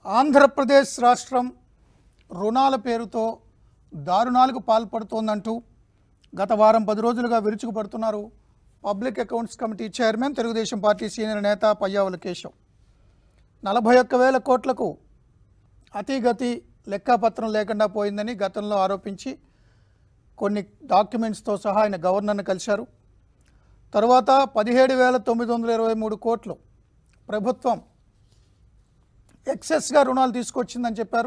ఆంధ్రప్రదేశ్ రాష్ట్రం రుణాల పేరుతో దారుణాలకు పాల్పడుతోందంటూ గత వారం పది రోజులుగా విరుచుకుపడుతున్నారు public accounts committee chairman Telugudesam party senior నేత పయ్యావుల కేశవ్ నలభై ఒక్క వేల కోట్లకు అతిగతి లెక్కాపత్రం లేకుండా పోయిందని గతంలో ఆరోపించి కొన్ని డాక్యుమెంట్స్తో సహా ఆయన గవర్నర్ను కలిశారు తరువాత పదిహేడు వేల తొమ్మిది వందల ఇరవై మూడు కోట్లు ప్రభుత్వం ఎక్సెస్గా రుణాలు తీసుకొచ్చిందని చెప్పారు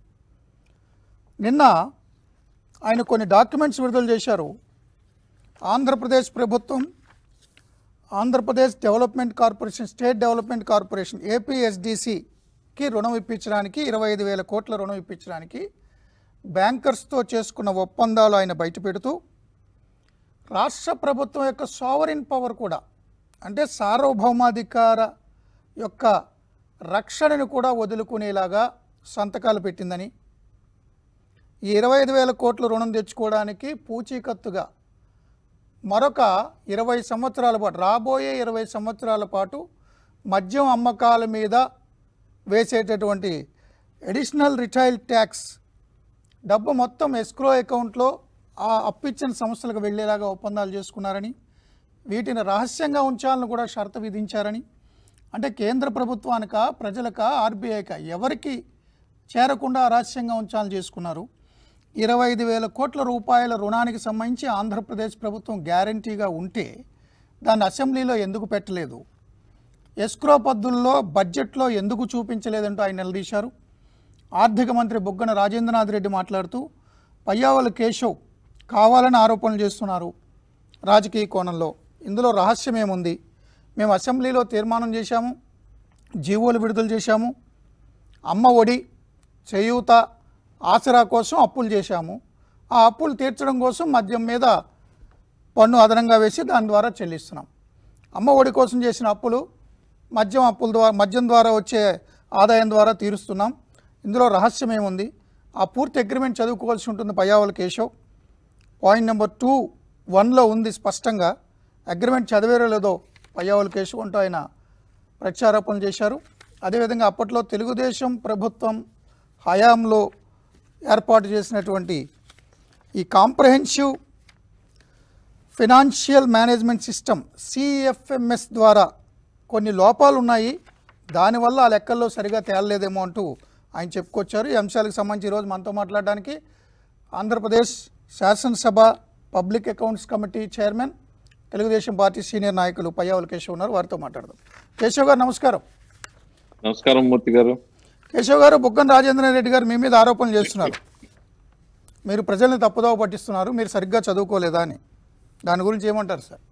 నిన్న ఆయన కొన్ని డాక్యుమెంట్స్ విడుదల చేశారు ఆంధ్రప్రదేశ్ ప్రభుత్వం Andhra Pradesh development corporation state development corporation ఏపీఎస్డిసికి రుణం ఇప్పించడానికి ఇరవై ఐదు వేల కోట్ల రుణం ఇప్పించడానికి బ్యాంకర్స్తో చేసుకున్న ఒప్పందాలు ఆయన బయటపెడుతూ రాష్ట్ర ప్రభుత్వం యొక్క సావరిన్ పవర్ కూడా అంటే సార్వభౌమాధికార యొక్క రక్షణను కూడా వదులుకునేలాగా సంతకాలు పెట్టిందని ఈ ఇరవై ఐదు వేల కోట్ల రుణం తెచ్చుకోవడానికి పూచీకత్తుగా మరొక ఇరవై సంవత్సరాల పాటు రాబోయే ఇరవై సంవత్సరాల పాటు మద్యం అమ్మకాల మీద వేసేటటువంటి అడిషనల్ రిటైల్ ట్యాక్స్ డబ్బు మొత్తం ఎస్క్రో అకౌంట్లో ఆ అప్పిచ్చిన సంస్థలకు వెళ్ళేలాగా ఒప్పందాలు చేసుకున్నారని వీటిని రహస్యంగా ఉంచాలని కూడా షరతు విధించారని అంటే కేంద్ర ప్రభుత్వానిక ప్రజలక ఆర్బీఐక ఎవరికి చేరకుండా రహస్యంగా ఉంచాలని చేసుకున్నారు ఇరవై ఐదు వేల కోట్ల రూపాయల రుణానికి సంబంధించి ఆంధ్రప్రదేశ్ ప్రభుత్వం గ్యారంటీగా ఉంటే దాన్ని అసెంబ్లీలో ఎందుకు పెట్టలేదు ఎస్క్రో పద్ధతుల్లో బడ్జెట్లో ఎందుకు చూపించలేదంటూ ఆయన నిలదీశారు ఆర్థిక మంత్రి బుగ్గన రాజేంద్రనాథ్ రెడ్డి మాట్లాడుతూ పయ్యావల కేశవ్ కావాలని ఆరోపణలు చేస్తున్నారు రాజకీయ కోణంలో ఇందులో రహస్యం ఏముంది మేము అసెంబ్లీలో తీర్మానం చేశాము జీవోలు విడుదల చేశాము అమ్మ ఒడి చేయూత ఆసరా కోసం అప్పులు చేశాము ఆ అప్పులు తీర్చడం కోసం మద్యం మీద పన్ను అదనంగా వేసి దాని ద్వారా చెల్లిస్తున్నాం అమ్మ ఒడి కోసం చేసిన అప్పులు మద్యం అప్పుల ద్వారా మద్యం ద్వారా వచ్చే ఆదాయం ద్వారా తీరుస్తున్నాం ఇందులో రహస్యం ఏముంది ఆ పూర్తి అగ్రిమెంట్ చదువుకోవాల్సి ఉంటుంది Payyavula Keshav point number two వన్లో ఉంది స్పష్టంగా అగ్రిమెంట్ చదివేరో లేదో పయ్యావల కేశవ్ అంటూ ఆయన ప్రత్యారోపణలు చేశారు అదేవిధంగా అప్పట్లో తెలుగుదేశం ప్రభుత్వం హయాంలో ఏర్పాటు చేసినటువంటి ఈ comprehensive financial management system CFMS ద్వారా కొన్ని లోపాలు ఉన్నాయి దానివల్ల ఆ లెక్కల్లో సరిగా తేలలేదేమో అంటూ ఆయన చెప్పుకొచ్చారు ఈ అంశాలకు సంబంధించి ఈరోజు మనతో మాట్లాడడానికి ఆంధ్రప్రదేశ్ శాసనసభ public accounts committee chairman Telugudesam party senior నాయకులు పయ్యావుల కేశవ్ ఉన్నారు వారితో మాట్లాడదాం కేశవ్ గారు నమస్కారం నమస్కారం మూర్తి గారు కేశవ్ గారు బుగ్గన రాజేంద్ర రెడ్డి గారు మీ మీద ఆరోపణలు చేస్తున్నారు మీరు ప్రజల్ని తప్పుదోవ పట్టిస్తున్నారు మీరు సరిగ్గా చదువుకోలేదా అని దాని గురించి ఏమంటారు సార్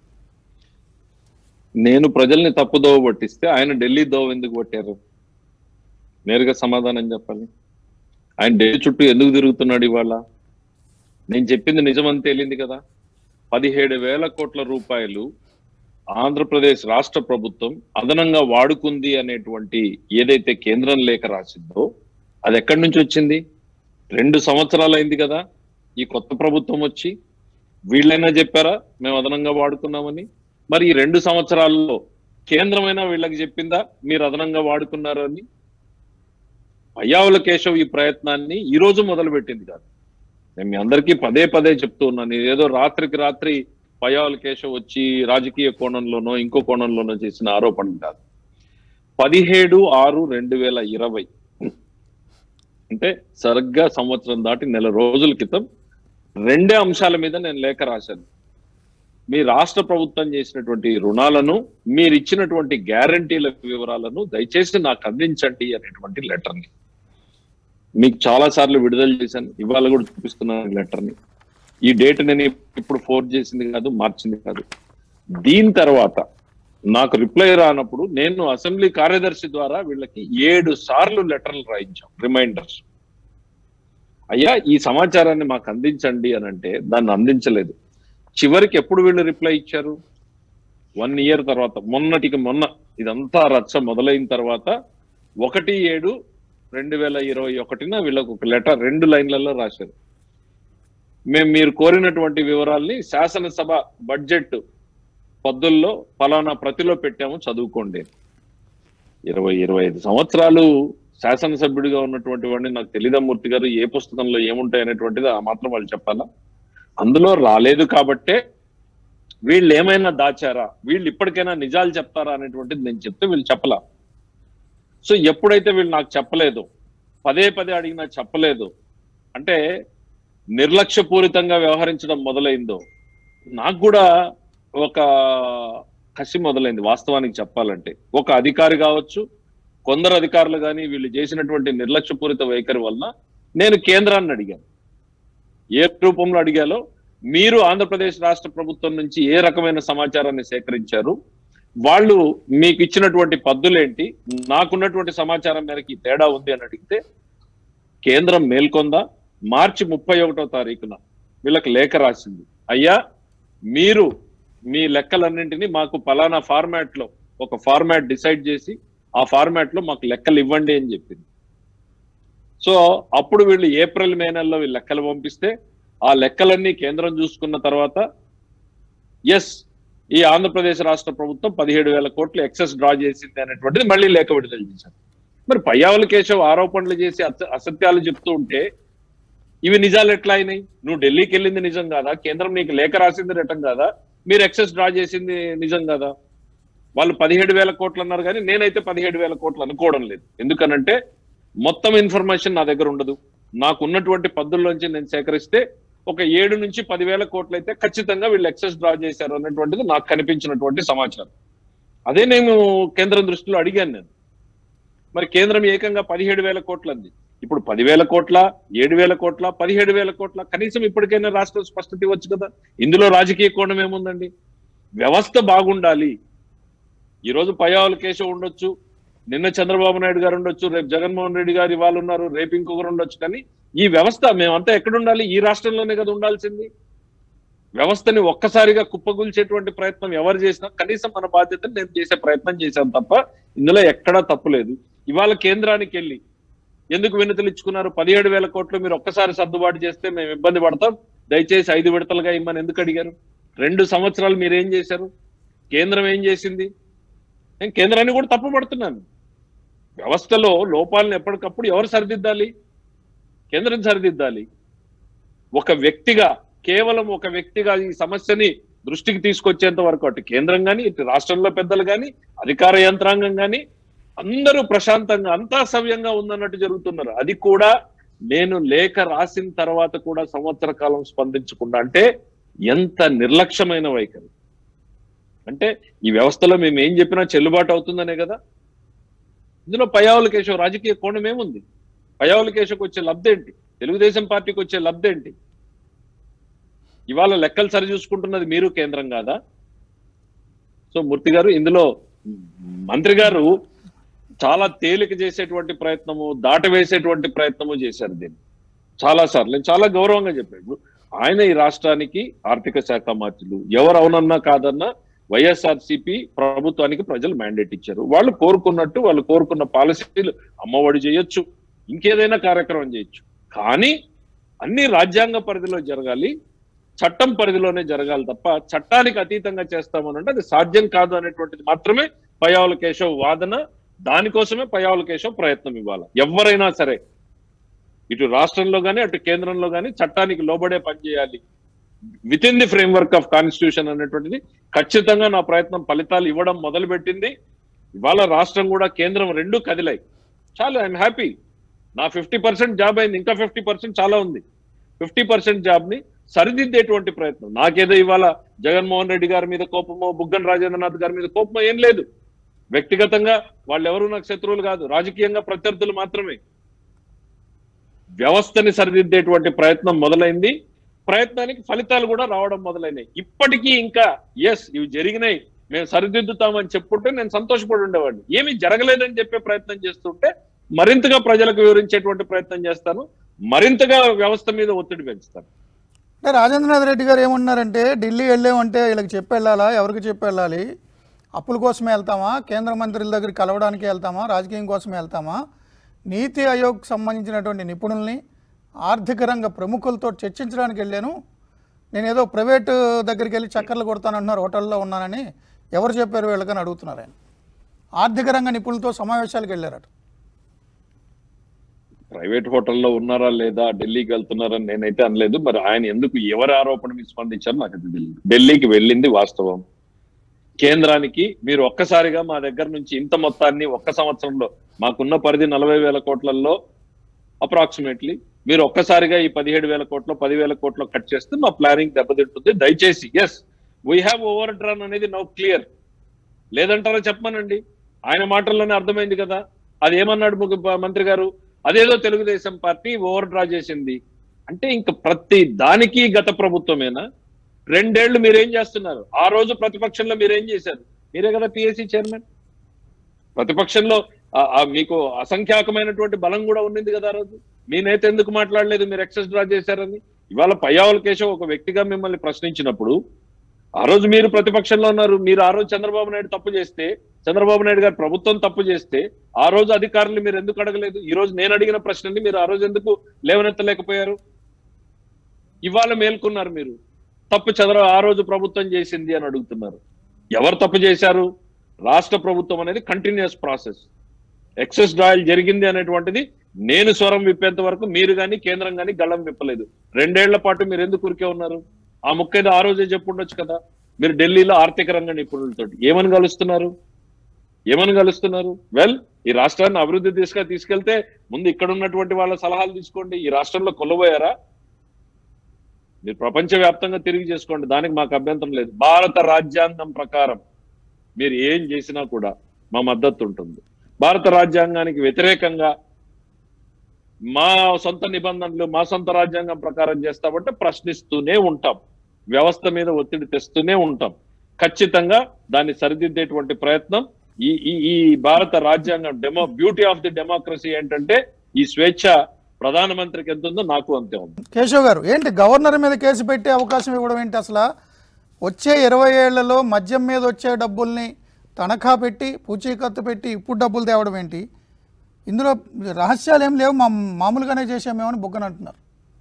నేను ప్రజల్ని తప్పుదోవ పట్టిస్తే ఆయన ఢిల్లీ దోవ ఎందుకు పట్టారు నేరుగా సమాధానం చెప్పాలి ఆయన ఢిల్లీ చుట్టూ ఎందుకు తిరుగుతున్నాడు ఇవాళ నేను చెప్పింది నిజమని తేలింది కదా పదిహేడు వేల కోట్ల రూపాయలు ఆంధ్రప్రదేశ్ రాష్ట్ర ప్రభుత్వం అదనంగా వాడుకుంది అనేటువంటి ఏదైతే కేంద్రం లేఖ రాసిందో అది ఎక్కడి నుంచి వచ్చింది రెండు సంవత్సరాలు అయింది కదా ఈ కొత్త ప్రభుత్వం వచ్చి వీళ్ళైనా చెప్పారా మేము అదనంగా వాడుకున్నామని మరి ఈ రెండు సంవత్సరాల్లో కేంద్రమైనా వీళ్ళకి చెప్పిందా మీరు అదనంగా వాడుకున్నారని అయ్యావుల కేశవ్ ఈ ప్రయత్నాన్ని ఈ రోజు మొదలు పెట్టింది కాదు నేను మీ అందరికీ పదే పదే చెప్తూ ఉన్నాను ఇది ఏదో రాత్రికి రాత్రి పయ్యావుల కేశవ్ వచ్చి రాజకీయ కోణంలోనో ఇంకో కోణంలోనో చేసిన ఆరోపణ కాదు పదిహేడు ఆరు రెండు వేల ఇరవై అంటే సరిగ్గా సంవత్సరం దాటి నెల రోజుల క్రితం రెండే అంశాల మీద నేను లేఖ రాశాను మీ రాష్ట్ర ప్రభుత్వం చేసినటువంటి రుణాలను మీరు ఇచ్చినటువంటి గ్యారంటీల వివరాలను దయచేసి నాకు అందించండి అనేటువంటి లెటర్ని మీకు చాలా సార్లు విడుదల చేశాను ఇవాళ కూడా చూపిస్తున్నాను లెటర్ని ఈ డేట్ నేను ఇప్పుడు ఫోర్జ్ చేసింది కాదు మార్చింది కాదు దీని తర్వాత నాకు రిప్లై రానప్పుడు నేను అసెంబ్లీ కార్యదర్శి ద్వారా వీళ్ళకి ఏడు సార్లు లెటర్లు రాయించాం రిమైండర్స్ అయ్యా ఈ సమాచారాన్ని మాకు అందించండి అని అంటే దాన్ని అందించలేదు చివరికి ఎప్పుడు వీళ్ళు రిప్లై ఇచ్చారు వన్ ఇయర్ తర్వాత మొన్నటికి మొన్న ఇదంతా రచ్చ మొదలైన తర్వాత ఒకటి ఏడు రెండు వేల ఇరవై ఒకటిన వీళ్ళకు ఒక లెటర్ రెండు లైన్లలో రాశారు మేము మీరు కోరినటువంటి వివరాల్ని శాసనసభ బడ్జెట్ పద్దుల్లో ఫలానా ప్రతిలో పెట్టాము చదువుకోండి ఇరవై ఇరవై ఐదు సంవత్సరాలు శాసనసభ్యుడిగా ఉన్నటువంటి వాడిని నాకు తెలియదా మూర్తి గారు ఏ పుస్తకంలో ఏముంటాయి అనేటువంటిది ఆ మాత్రం వాళ్ళు చెప్పాలా అందులో రాలేదు కాబట్టే వీళ్ళు ఏమైనా దాచారా వీళ్ళు ఇప్పటికైనా నిజాలు చెప్తారా అనేటువంటిది నేను చెప్తే వీళ్ళు చెప్పలా సో ఎప్పుడైతే వీళ్ళు నాకు చెప్పలేదు పదే పదే అడిగినా చెప్పలేదు అంటే నిర్లక్ష్యపూరితంగా వ్యవహరించడం మొదలైందో నాకు కూడా ఒక కసి మొదలైంది వాస్తవానికి చెప్పాలంటే ఒక అధికారి కావచ్చు కొందరు అధికారులు కానీ వీళ్ళు చేసినటువంటి నిర్లక్ష్యపూరిత వైఖరి వలన నేను కేంద్రాన్ని అడిగాను ఏ రూపంలో అడిగాలో మీరు ఆంధ్రప్రదేశ్ రాష్ట్ర ప్రభుత్వం నుంచి ఏ రకమైన సమాచారాన్ని సేకరించారు వాళ్ళు మీకు ఇచ్చినటువంటి పద్దులేంటి నాకున్నటువంటి సమాచారం మేరకు ఈ తేడా ఉంది అని అడిగితే కేంద్రం మేల్కొందా మార్చి ముప్పై ఒకటో తారీఖున వీళ్ళకి లేఖ రాసింది అయ్యా మీరు మీ లెక్కలన్నింటినీ మాకు పలానా ఫార్మాట్ లో ఒక ఫార్మాట్ డిసైడ్ చేసి ఆ ఫార్మాట్ లో మాకు లెక్కలు ఇవ్వండి అని చెప్పింది సో అప్పుడు వీళ్ళు ఏప్రిల్ మే నెలలో వీళ్ళు లెక్కలు పంపిస్తే ఆ లెక్కలన్నీ కేంద్రం చూసుకున్న తర్వాత ఎస్ ఈ ఆంధ్రప్రదేశ్ రాష్ట్ర ప్రభుత్వం పదిహేడు వేల కోట్లు ఎక్సెస్ డ్రా చేసింది అనేటువంటిది మళ్ళీ లేఖ విడుదల చేశారు మరి పయ్యావుల కేశవ్ ఆరోపణలు చేసి అస- అసత్యాలు చెప్తూ ఉంటే ఇవి నిజాలు ఎట్లా అయినాయి నువ్వు ఢిల్లీకి వెళ్ళింది నిజం కాదా కేంద్రం నీకు లేఖ రాసింది రిటం కాదా మీరు ఎక్సెస్ డ్రా చేసింది నిజం కాదా వాళ్ళు పదిహేడు వేల కోట్లు అన్నారు కానీ నేనైతే పదిహేడు వేల కోట్లు అనుకోవడం లేదు ఎందుకనంటే మొత్తం ఇన్ఫర్మేషన్ నా దగ్గర ఉండదు నాకు ఉన్నటువంటి పద్దుల్లోంచి నేను సేకరిస్తే ఒక ఏడు నుంచి పదివేల కోట్లు అయితే ఖచ్చితంగా వీళ్ళు ఎక్సెస్ డ్రా చేశారు అన్నటువంటిది నాకు కనిపించినటువంటి సమాచారం అదే నేను కేంద్రం దృష్టిలో అడిగాను నేను మరి కేంద్రం ఏకంగా పదిహేడు వేల కోట్లు అంది ఇప్పుడు పదివేల కోట్ల ఏడు వేల కోట్ల పదిహేడు వేల కోట్ల కనీసం ఇప్పటికైనా రాష్ట్రం స్పష్టత ఇవ్వచ్చు కదా ఇందులో రాజకీయ కోణం ఏముందండి వ్యవస్థ బాగుండాలి ఈ రోజు పయ్యావుల కేశవ్ ఉండొచ్చు నిన్న చంద్రబాబు నాయుడు గారు ఉండొచ్చు రేపు జగన్మోహన్ రెడ్డి గారు ఇవాళ ఉన్నారు రేపు ఇంకొకరు ఉండొచ్చు కానీ ఈ వ్యవస్థ మేమంతా ఎక్కడ ఉండాలి ఈ రాష్ట్రంలోనే కదా ఉండాల్సింది వ్యవస్థని ఒక్కసారిగా కుప్పగూల్చేటువంటి ప్రయత్నం ఎవరు చేసినా కనీసం మన బాధ్యతను నేను చేసే ప్రయత్నం చేశాను తప్ప ఇందులో ఎక్కడా తప్పు లేదు ఇవాళ కేంద్రానికి వెళ్ళి ఎందుకు వినతులు ఇచ్చుకున్నారు పదిహేడు వేల కోట్లు మీరు ఒక్కసారి సర్దుబాటు చేస్తే మేము ఇబ్బంది పడతాం దయచేసి ఐదు విడతలుగా ఇమ్మని ఎందుకు అడిగారు రెండు సంవత్సరాలు మీరు ఏం చేశారు కేంద్రం ఏం చేసింది నేను కేంద్రాన్ని కూడా తప్పు పడుతున్నాను వ్యవస్థలో లోపాలను ఎప్పటికప్పుడు ఎవరు సరిదిద్దాలి కేంద్రం సరిదిద్దాలి ఒక వ్యక్తిగా కేవలం ఒక వ్యక్తిగా ఈ సమస్యని దృష్టికి తీసుకొచ్చేంత వరకు అటు కేంద్రం కానీ ఇటు రాష్ట్రంలో పెద్దలు కానీ అధికార యంత్రాంగం కానీ అందరూ ప్రశాంతంగా అంతా సవ్యంగా ఉందన్నట్టు జరుగుతున్నారు అది కూడా నేను లేఖ రాసిన తర్వాత కూడా సంవత్సర కాలం స్పందించకుండా అంటే ఎంత నిర్లక్ష్యమైన వైఖరి అంటే ఈ వ్యవస్థలో మేము ఏం చెప్పినా చెల్లుబాటు అవుతుందనే కదా ఇందులో పయ్యావుల కేశవ్ రాజకీయ కోణం ఏముంది పయ్యావుల కేశవ్కి వచ్చే లబ్ధి ఏంటి తెలుగుదేశం పార్టీకి వచ్చే లబ్ధి ఏంటి ఇవాళ లెక్కలు సరి చూసుకుంటున్నది మీరు కేంద్రం కాదా సో మూర్తి గారు ఇందులో మంత్రి గారు చాలా తేలిక చేసేటువంటి ప్రయత్నము దాటవేసేటువంటి ప్రయత్నము చేశారు దీన్ని చాలా సార్లు నేను చాలా గౌరవంగా చెప్పాడు ఆయన ఈ రాష్ట్రానికి ఆర్థిక శాఖ మంత్రులు ఎవరు అవునన్నా కాదన్నా వైఎస్ఆర్సిపి ప్రభుత్వానికి ప్రజలు మ్యాండేట్ ఇచ్చారు వాళ్ళు కోరుకున్నట్టు వాళ్ళు కోరుకున్న పాలసీలు అమ్మఒడి చేయొచ్చు ఇంకేదైనా కార్యక్రమం చేయొచ్చు కానీ అన్ని రాజ్యాంగ పరిధిలో జరగాలి చట్టం పరిధిలోనే జరగాలి తప్ప చట్టానికి అతీతంగా చేస్తామనంటే అది సాధ్యం కాదు అనేటువంటిది మాత్రమే పయావుల కేశవ్ వాదన దానికోసమే పయావుల కేశవ్ ప్రయత్నం ఇవ్వాలి ఎవరైనా సరే ఇటు రాష్ట్రంలో గానీ అటు కేంద్రంలో గానీ చట్టానికి లోబడే పనిచేయాలి within the framework of constitution అనేటువంటిది ఖచ్చితంగా నా ప్రయత్నం ఫలితాలు ఇవ్వడం మొదలుపెట్టింది ఇవాళ రాష్ట్రం కూడా కేంద్రం రెండు కదిలాయి చాలా ఐఎమ్ హ్యాపీ నా ఫిఫ్టీ పర్సెంట్ జాబ్ అయింది ఇంకా ఫిఫ్టీ పర్సెంట్ చాలా ఉంది ఫిఫ్టీ పర్సెంట్ జాబ్ ని సరిదిద్దేటువంటి ప్రయత్నం నాకేదో ఇవాళ జగన్మోహన్ రెడ్డి గారి మీద కోపమో బుగ్గన రాజేంద్రనాథ్ గారి మీద కోపమో ఏం లేదు వ్యక్తిగతంగా వాళ్ళు ఎవరు నాకు శత్రువులు కాదు రాజకీయంగా ప్రత్యర్థులు మాత్రమే వ్యవస్థని సరిదిద్దేటువంటి ప్రయత్నం మొదలైంది ప్రయత్నానికి ఫలితాలు కూడా రావడం మొదలైనాయి ఇప్పటికీ ఇంకా ఎస్ ఇవి జరిగినాయి మేము సరిదిద్దుతామని చెప్పుంటే నేను సంతోషపడి ఉండేవాడిని ఏమీ జరగలేదని చెప్పే ప్రయత్నం చేస్తుంటే మరింతగా ప్రజలకు వివరించేటువంటి ప్రయత్నం చేస్తాను మరింతగా వ్యవస్థ మీద ఒత్తిడి పెంచుతాను అంటే రాజేంద్రనాథ్ రెడ్డి గారు ఏమన్నారంటే ఢిల్లీ వెళ్ళామంటే వీళ్ళకి చెప్పి వెళ్ళాలా ఎవరికి చెప్పి వెళ్ళాలి అప్పుల కోసమే వెళ్తామా కేంద్ర మంత్రుల దగ్గరికి కలవడానికి వెళ్తామా రాజకీయం కోసమే వెళ్తామా నీతి ఆయోగ్ సంబంధించినటువంటి నిపుణుల్ని ఆర్థిక రంగ ప్రముఖులతో చర్చించడానికి వెళ్ళాను నేను ఏదో ప్రైవేట్ దగ్గరికి వెళ్ళి చక్కర్లు కొడతానంటున్నారు హోటల్లో ఉన్నానని ఎవరు చెప్పారు వీళ్ళకని అడుగుతున్నారు ఆయన ఆర్థిక రంగ నిపుణులతో సమావేశాలకు వెళ్ళారట ప్రైవేట్ హోటల్లో ఉన్నారా లేదా ఢిల్లీకి వెళ్తున్నారని నేనైతే అనలేదు మరి ఆయన ఎందుకు ఎవరి ఆరోపణ మీద స్పందించారో నాకు అది తెలియదు ఢిల్లీకి వెళ్ళింది వాస్తవం కేంద్రానికి మీరు ఒక్కసారిగా మా దగ్గర నుంచి ఇంత మొత్తాన్ని ఒక్క సంవత్సరంలో మాకున్న పరిధి నలభై వేల కోట్లలో అప్రాక్సిమేట్లీ మీరు ఒక్కసారిగా ఈ పదిహేడు వేల కోట్లు పదివేల కోట్లు కట్ చేస్తే మా ప్లానింగ్ దెబ్బతింటుంది దయచేసి yes we have overdrawn అనేది నౌ క్లియర్ లేదంటారా చెప్పమనండి ఆయన మాటల్లోనే అర్థమైంది కదా అది ఏమన్నాడు ముగ్గు- మంత్రి గారు అదేదో తెలుగుదేశం పార్టీ ఓవర్ డ్రా చేసింది అంటే ఇంకా ప్రతి దానికి గత ప్రభుత్వమేనా రెండేళ్లు మీరేం చేస్తున్నారు ఆ రోజు ప్రతిపక్షంలో మీరేం చేశారు మీరే కదా పిఎస్సి చైర్మన్ ప్రతిపక్షంలో ఆ- ఆ మీకు అసంఖ్యాకమైనటువంటి బలం కూడా ఉండింది కదా ఆ రోజు మీ నేత ఎందుకు మాట్లాడలేదు మీరు ఎక్సెస్ డ్రా చేశారని ఇవాళ పయ్యావల కేశవ్ ఒక వ్యక్తిగా మిమ్మల్ని ప్రశ్నించినప్పుడు ఆ రోజు మీరు ప్రతిపక్షంలో ఉన్నారు మీరు ఆ రోజు చంద్రబాబు నాయుడు తప్పు చేస్తే చంద్రబాబు నాయుడు గారు ప్రభుత్వం తప్పు చేస్తే ఆ రోజు అధికారులు మీరు ఎందుకు అడగలేదు ఈ రోజు నేను అడిగిన ప్రశ్నని మీరు ఆ రోజు ఎందుకు లేవనెత్తలేకపోయారు ఇవాళ మేల్కొన్నారు మీరు తప్పు చంద్ర ఆ రోజు ప్రభుత్వం చేసింది అని అడుగుతున్నారు ఎవరు తప్పు చేశారు రాష్ట్ర ప్రభుత్వం అనేది కంటిన్యూస్ ప్రాసెస్ ఎక్సెస్ డ్రాయల్ జరిగింది అనేటువంటిది నేను స్వరం విప్పేంత వరకు మీరు కానీ కేంద్రం కానీ గళ్ళం విప్పలేదు రెండేళ్ల పాటు మీరు ఎందుకు ఉరికే ఉన్నారు ఆ ముక్క ఏదో ఆ రోజే చెప్పుండొచ్చు కదా మీరు ఢిల్లీలో ఆర్థిక రంగ నిపుణులతో ఏమని కలుస్తున్నారు ఏమని కలుస్తున్నారు వెల్ ఈ రాష్ట్రాన్ని అభివృద్ధి దిశగా తీసుకెళ్తే ముందు ఇక్కడ ఉన్నటువంటి వాళ్ళ సలహాలు తీసుకోండి ఈ రాష్ట్రంలో కొల్లబోయారా మీరు ప్రపంచవ్యాప్తంగా తిరిగి చేసుకోండి దానికి మాకు అభ్యంతరం లేదు భారత రాజ్యాంగం ప్రకారం మీరు ఏం చేసినా కూడా మా మద్దతు ఉంటుంది భారత రాజ్యాంగానికి వ్యతిరేకంగా మా సొంత నిబంధనలు మా సొంత రాజ్యాంగం ప్రకారం చేస్తామంటే ప్రశ్నిస్తూనే ఉంటాం వ్యవస్థ మీద ఒత్తిడి తెస్తూనే ఉంటాం ఖచ్చితంగా దాన్ని సరిదిద్దేటువంటి ప్రయత్నం ఈ ఈ ఈ భారత రాజ్యాంగం demo beauty of the democracy ఏంటంటే ఈ స్వేచ్ఛ ప్రధానమంత్రికి ఎంత ఉందో నాకు అంతే ఉంది కేశవ్ గారు ఏంటి గవర్నర్ మీద కేసు పెట్టే అవకాశం ఇవ్వడం ఏంటి అసలు వచ్చే ఇరవై ఏళ్లలో మద్యం మీద వచ్చే డబ్బుల్ని తనఖా పెట్టి పూచీకత్తు పెట్టి ఇప్పుడు డబ్బులు తేవడం ఏంటి ఇందులో రహస్యాలు ఏం లేవు మా మామూలుగానే చేసామేమని బుగ్గన అంటున్నారు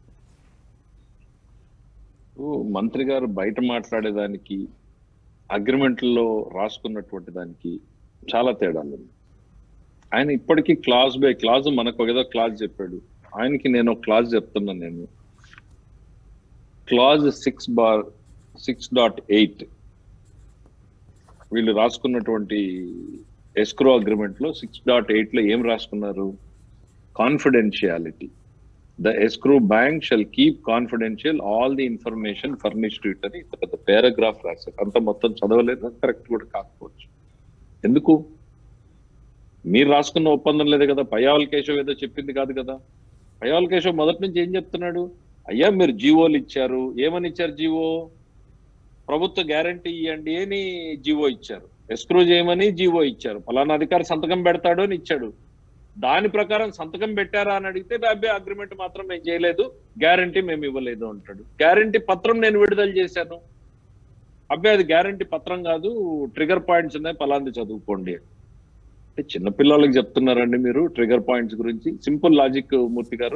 ఓ, మంత్రి గారు బయట మాట్లాడేదానికి అగ్రిమెంట్లలో రాసుకున్నటువంటి దానికి చాలా తేడాలు ఉన్నాయి ఆయన ఇప్పటికీ క్లాజ్ బై క్లాజ్ మనకు ఏదో క్లాజ్ చెప్పాడు ఆయనకి నేను ఒక క్లాజ్ చెప్తున్నాను నేను clause six bar six dot eight వీళ్ళు రాసుకున్నటువంటి ఎస్క్రో అగ్రిమెంట్ లో సిక్స్ డాట్ ఎయిట్ లో ఏం రాసుకున్నారు confidentiality the escrow bank shall keep confidential all the information furnished it అని ఇంత పెద్ద పారాగ్రాఫ్ రాశారు అంత మొత్తం చదవలేదు కరెక్ట్ కూడా కాకపోవచ్చు ఎందుకు మీరు రాసుకున్న ఒప్పందం లేదు కదా పయ్యావల్ కేశవ్ ఏదో చెప్పింది కాదు కదా పయ్యావల్ కేశవ్ మొదటి నుంచి ఏం చెప్తున్నాడు అయ్యా మీరు జీవోలు ఇచ్చారు ఏమని ఇచ్చారు జీవో ప్రభుత్వ గ్యారంటీ ఇవ్వండి అని జీవో ఇచ్చారు ఎస్క్రూ చేయమని జీవో ఇచ్చారు ఫలానా అధికారి సంతకం పెడతాడు అని ఇచ్చాడు దాని ప్రకారం సంతకం పెట్టారా అని అడిగితే అబ్బే అగ్రిమెంట్ మాత్రం మేము చేయలేదు గ్యారంటీ మేము ఇవ్వలేదు అంటాడు గ్యారంటీ పత్రం నేను విడుదల చేశాను అబ్బాయి అది గ్యారంటీ పత్రం కాదు ట్రిగర్ పాయింట్స్ ఉన్నాయి పలాంది చదువుకోండి అంటే చిన్నపిల్లలకి చెప్తున్నారండి మీరు ట్రిగర్ పాయింట్స్ గురించి సింపుల్ లాజిక్ మూర్తి గారు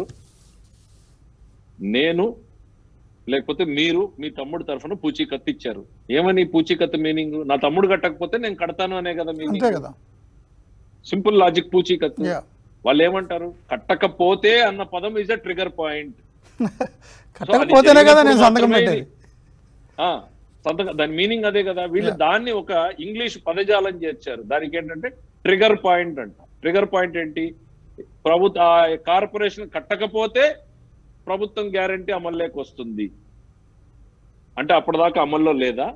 నేను లేకపోతే మీరు మీ తమ్ముడు తరఫున పూచీకత్తు ఇచ్చారు ఏమని పూచీకత్తు మీనింగ్ నా తమ్ముడు కట్టకపోతే నేను కడతాను అనే కదా అంతే మీనింగ్ కదా సింపుల్ లాజిక్ పూచీకత్తు యా వాళ్ళు ఏమంటారు కట్టకపోతే అన్న పదం ఇస్ అ ట్రిగర్ పాయింట్ కట్టకపోతేనే కదా నేను సంతకం పెట్టేది ఆ సంతకం దాని మీనింగ్ అదే కదా వీళ్ళు Yeah. దాన్ని ఒక ఇంగ్లీష్ పదజాలం చేర్చారు దానికి ఏంటంటే ట్రిగర్ పాయింట్ అంట ట్రిగర్ పాయింట్ ఏంటి ప్రభుత్వ ఆ కార్పొరేషన్ కట్టకపోతే ప్రభుత్వం గ్యారంటీ అమల్లోకి వస్తుంది అంటే అప్పటిదాకా అమల్లో లేదా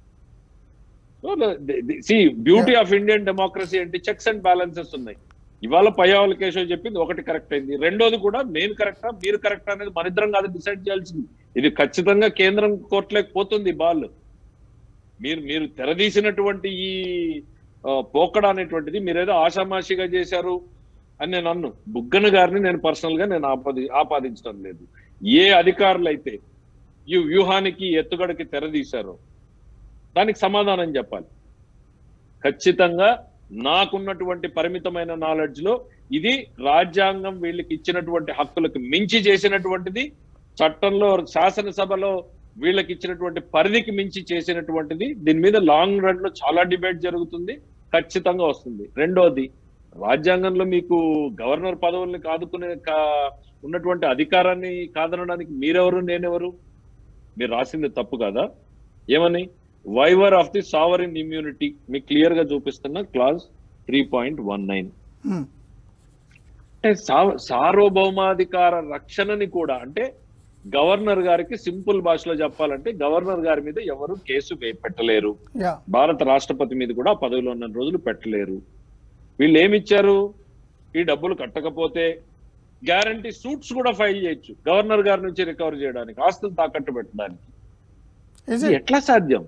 see beauty of Indian democracy అంటే చెక్స్ అండ్ బ్యాలెన్సెస్ ఉన్నాయి ఇవాళ పయ్యావల కేశవ్ చెప్పింది ఒకటి కరెక్ట్ అయింది రెండోది కూడా నేను కరెక్టా మీరు కరెక్టా అనేది మన ఇద్దరం కాదు డిసైడ్ చేయాల్సింది ఇది ఖచ్చితంగా కేంద్రం కోర్టులోకి పోతుంది బాల్ మీరు మీరు తెరదీసినటువంటి ఈ ఆ, పోకడ అనేటువంటిది మీరేదో ఆషామాషిగా చేశారు అని నేను అన్ను బుగ్గన గారిని నేను పర్సనల్ గా నేను ఆపాది ఆపాదించడం లేదు ఏ అధికారులు అయితే ఈ వ్యూహానికి ఎత్తుగడకి తెరదీశారో దానికి సమాధానం చెప్పాలి ఖచ్చితంగా నాకున్నటువంటి పరిమితమైన నాలెడ్జ్ లో ఇది రాజ్యాంగం వీళ్ళకి ఇచ్చినటువంటి హక్కులకు మించి చేసినటువంటిది చట్టంలో శాసనసభలో వీళ్ళకి ఇచ్చినటువంటి పరిధికి మించి చేసినటువంటిది దీని మీద లాంగ్ రన్ లో చాలా డిబేట్ జరుగుతుంది ఖచ్చితంగా వస్తుంది రెండోది రాజ్యాంగంలో మీకు గవర్నర్ పదవుల్ని కాదుకునే కా- ఉన్నటువంటి అధికారాన్ని కాదనడానికి మీరెవరు నేనెవరు మీరు రాసింది తప్పు కదా ఏమని waiver of the sovereign immunity మీకు క్లియర్ గా చూపిస్తున్న clause three point one nine um, అంటే సా- సార్వభౌమాధికార రక్షణని కూడా అంటే గవర్నర్ గారికి సింపుల్ భాషలో చెప్పాలంటే గవర్నర్ గారి మీద ఎవరు కేసు వే- పెట్టలేరు యా భారత రాష్ట్రపతి మీద కూడా ఆ పదవిలో ఉన్న రోజులు పెట్టలేరు వీళ్ళు ఏమిచ్చారు ఈ డబ్బులు కట్టకపోతే గ్యారంటీ సూట్స్ కూడా ఫైల్ చేయొచ్చు గవర్నర్ గారి నుంచి రికవర్ చేయడానికి ఆస్తులు తాకట్టు పెట్టడానికి Is ఇది it? ఎట్లా సాధ్యం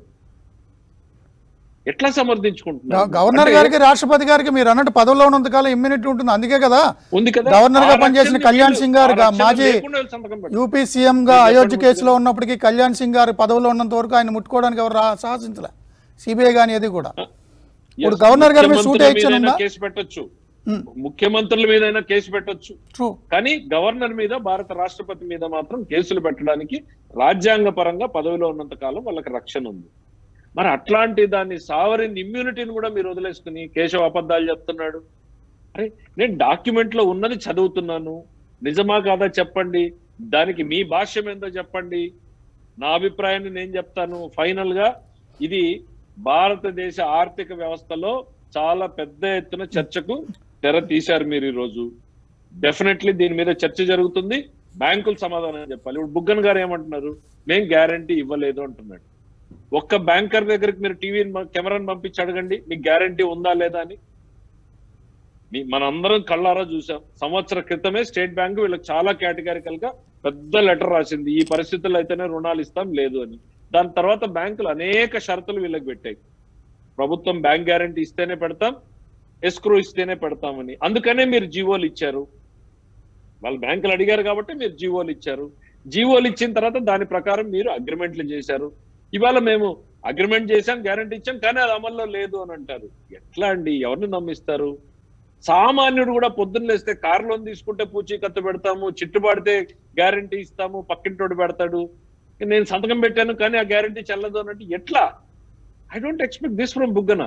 ఎట్లా సమర్థించుకుంటున్నారు గవ- గవర్నర్ అంటే గారికి రాష్ట్రపతి గారికి మీరు అన్నట్టు పదవిలో ఉన్నంత కాలం ఇమ్యూనిటీ ఉంటుంది అందుకే కదా ఉంది కదా గవర్నర్ గా ఆ పనిచేసిన రక్షణని కళ్యాణ్ వీళ్ళు- సింగ్ గారు ఆ రక్షణ మాజీ లేకుండా వీళ్ళు సంతకం పెట్టారు. యూపీ సీఎం గా మీరు అయోధ్య చెప్పండి కేసులో ఉన్నప్పటికీ కళ్యాణ్ సింగ్ గారు పదవిలో ఉన్నంత వరకు ఆయన ముట్టుకోవడానికి ఎవరు రా- సాహసించలే సిబిఐ కానీ అది కూడా ఇప్పుడు Yes, గవర్నర్ గారి మీద సూట్ ముఖ్యమంత్రుల వేయించనుందా? మీదైనా కేసు పెట్టొచ్చు ముఖ్యమంత్రుల మీదైనా కేసు పెట్టొచ్చు ట్రూ కానీ గవర్నర్ మీద భారత రాష్ట్రపతి మీద మాత్రం కేసులు పెట్టడానికి రాజ్యాంగ పరంగా పదవిలో ఉన్నంత కాలం వాళ్ళకి రక్షణ ఉంది మరి అట్లాంటి దాన్ని సావరిన్ ఇమ్యూనిటీని కూడా మీరు వదిలేసుకుని కేశవ అబద్ధాలు చెప్తున్నాడు అరే నేను డాక్యుమెంట్ లో ఉన్నది చదువుతున్నాను నిజమా కాదా చెప్పండి దానికి మీ భాష్యం ఏందో చెప్పండి నా అభిప్రాయాన్ని నేను చెప్తాను ఫైనల్ గా ఇది భారతదేశ ఆర్థిక వ్యవస్థలో చాలా పెద్ద ఎత్తున చర్చకు తెర తీశారు మీరు ఈ రోజు డెఫినెట్లీ దీని మీద చర్చ జరుగుతుంది బ్యాంకులు సమాధానం చెప్పాలి ఇప్పుడు బుగ్గన్ గారు ఏమంటున్నారు మేం గ్యారంటీ ఇవ్వలేదు అంటున్నాడు ఒక్క బ్యాంకర్ దగ్గరికి మీరు టీవీ కెమెరాని పంపించి అడగండి మీకు గ్యారంటీ ఉందా లేదా అని మీ మనందరం కళ్ళారా చూసాం సంవత్సర క్రితమే స్టేట్ బ్యాంక్ వీళ్ళకి చాలా కేటగారికల్ గా పెద్ద లెటర్ రాసింది ఈ పరిస్థితుల్లో అయితేనే రుణాలు ఇస్తాం లేదు అని దాని తర్వాత బ్యాంకులు అనేక షరతులు వీళ్ళకి పెట్టాయి ప్రభుత్వం బ్యాంక్ గ్యారంటీ ఇస్తేనే పెడతాం ఎస్క్రో ఇస్తేనే పెడతామని అందుకనే మీరు జీవోలు ఇచ్చారు వాళ్ళు బ్యాంకులు అడిగారు కాబట్టి మీరు జీవోలు ఇచ్చారు జీవోలు ఇచ్చిన తర్వాత దాని ప్రకారం మీరు అగ్రిమెంట్లు చేశారు ఇవాళ మేము అగ్రిమెంట్ చేశాం గ్యారంటీ ఇచ్చాం కానీ అది అమల్లో లేదు అని అంటారు ఎట్లా అండి ఎవరిని నమ్మిస్తారు సామాన్యుడు కూడా పొద్దున్న లేస్తే కార్ లోన్ తీసుకుంటే పూచీకత్తు పెడతాము చిట్టు పడితే గ్యారంటీ ఇస్తాము పక్కింటోడు పెడతాడు నేను సంతకం పెట్టాను కానీ ఆ గ్యారంటీ చెల్లదు అన్నట్టు ఎట్లా I don't expect this from Buggana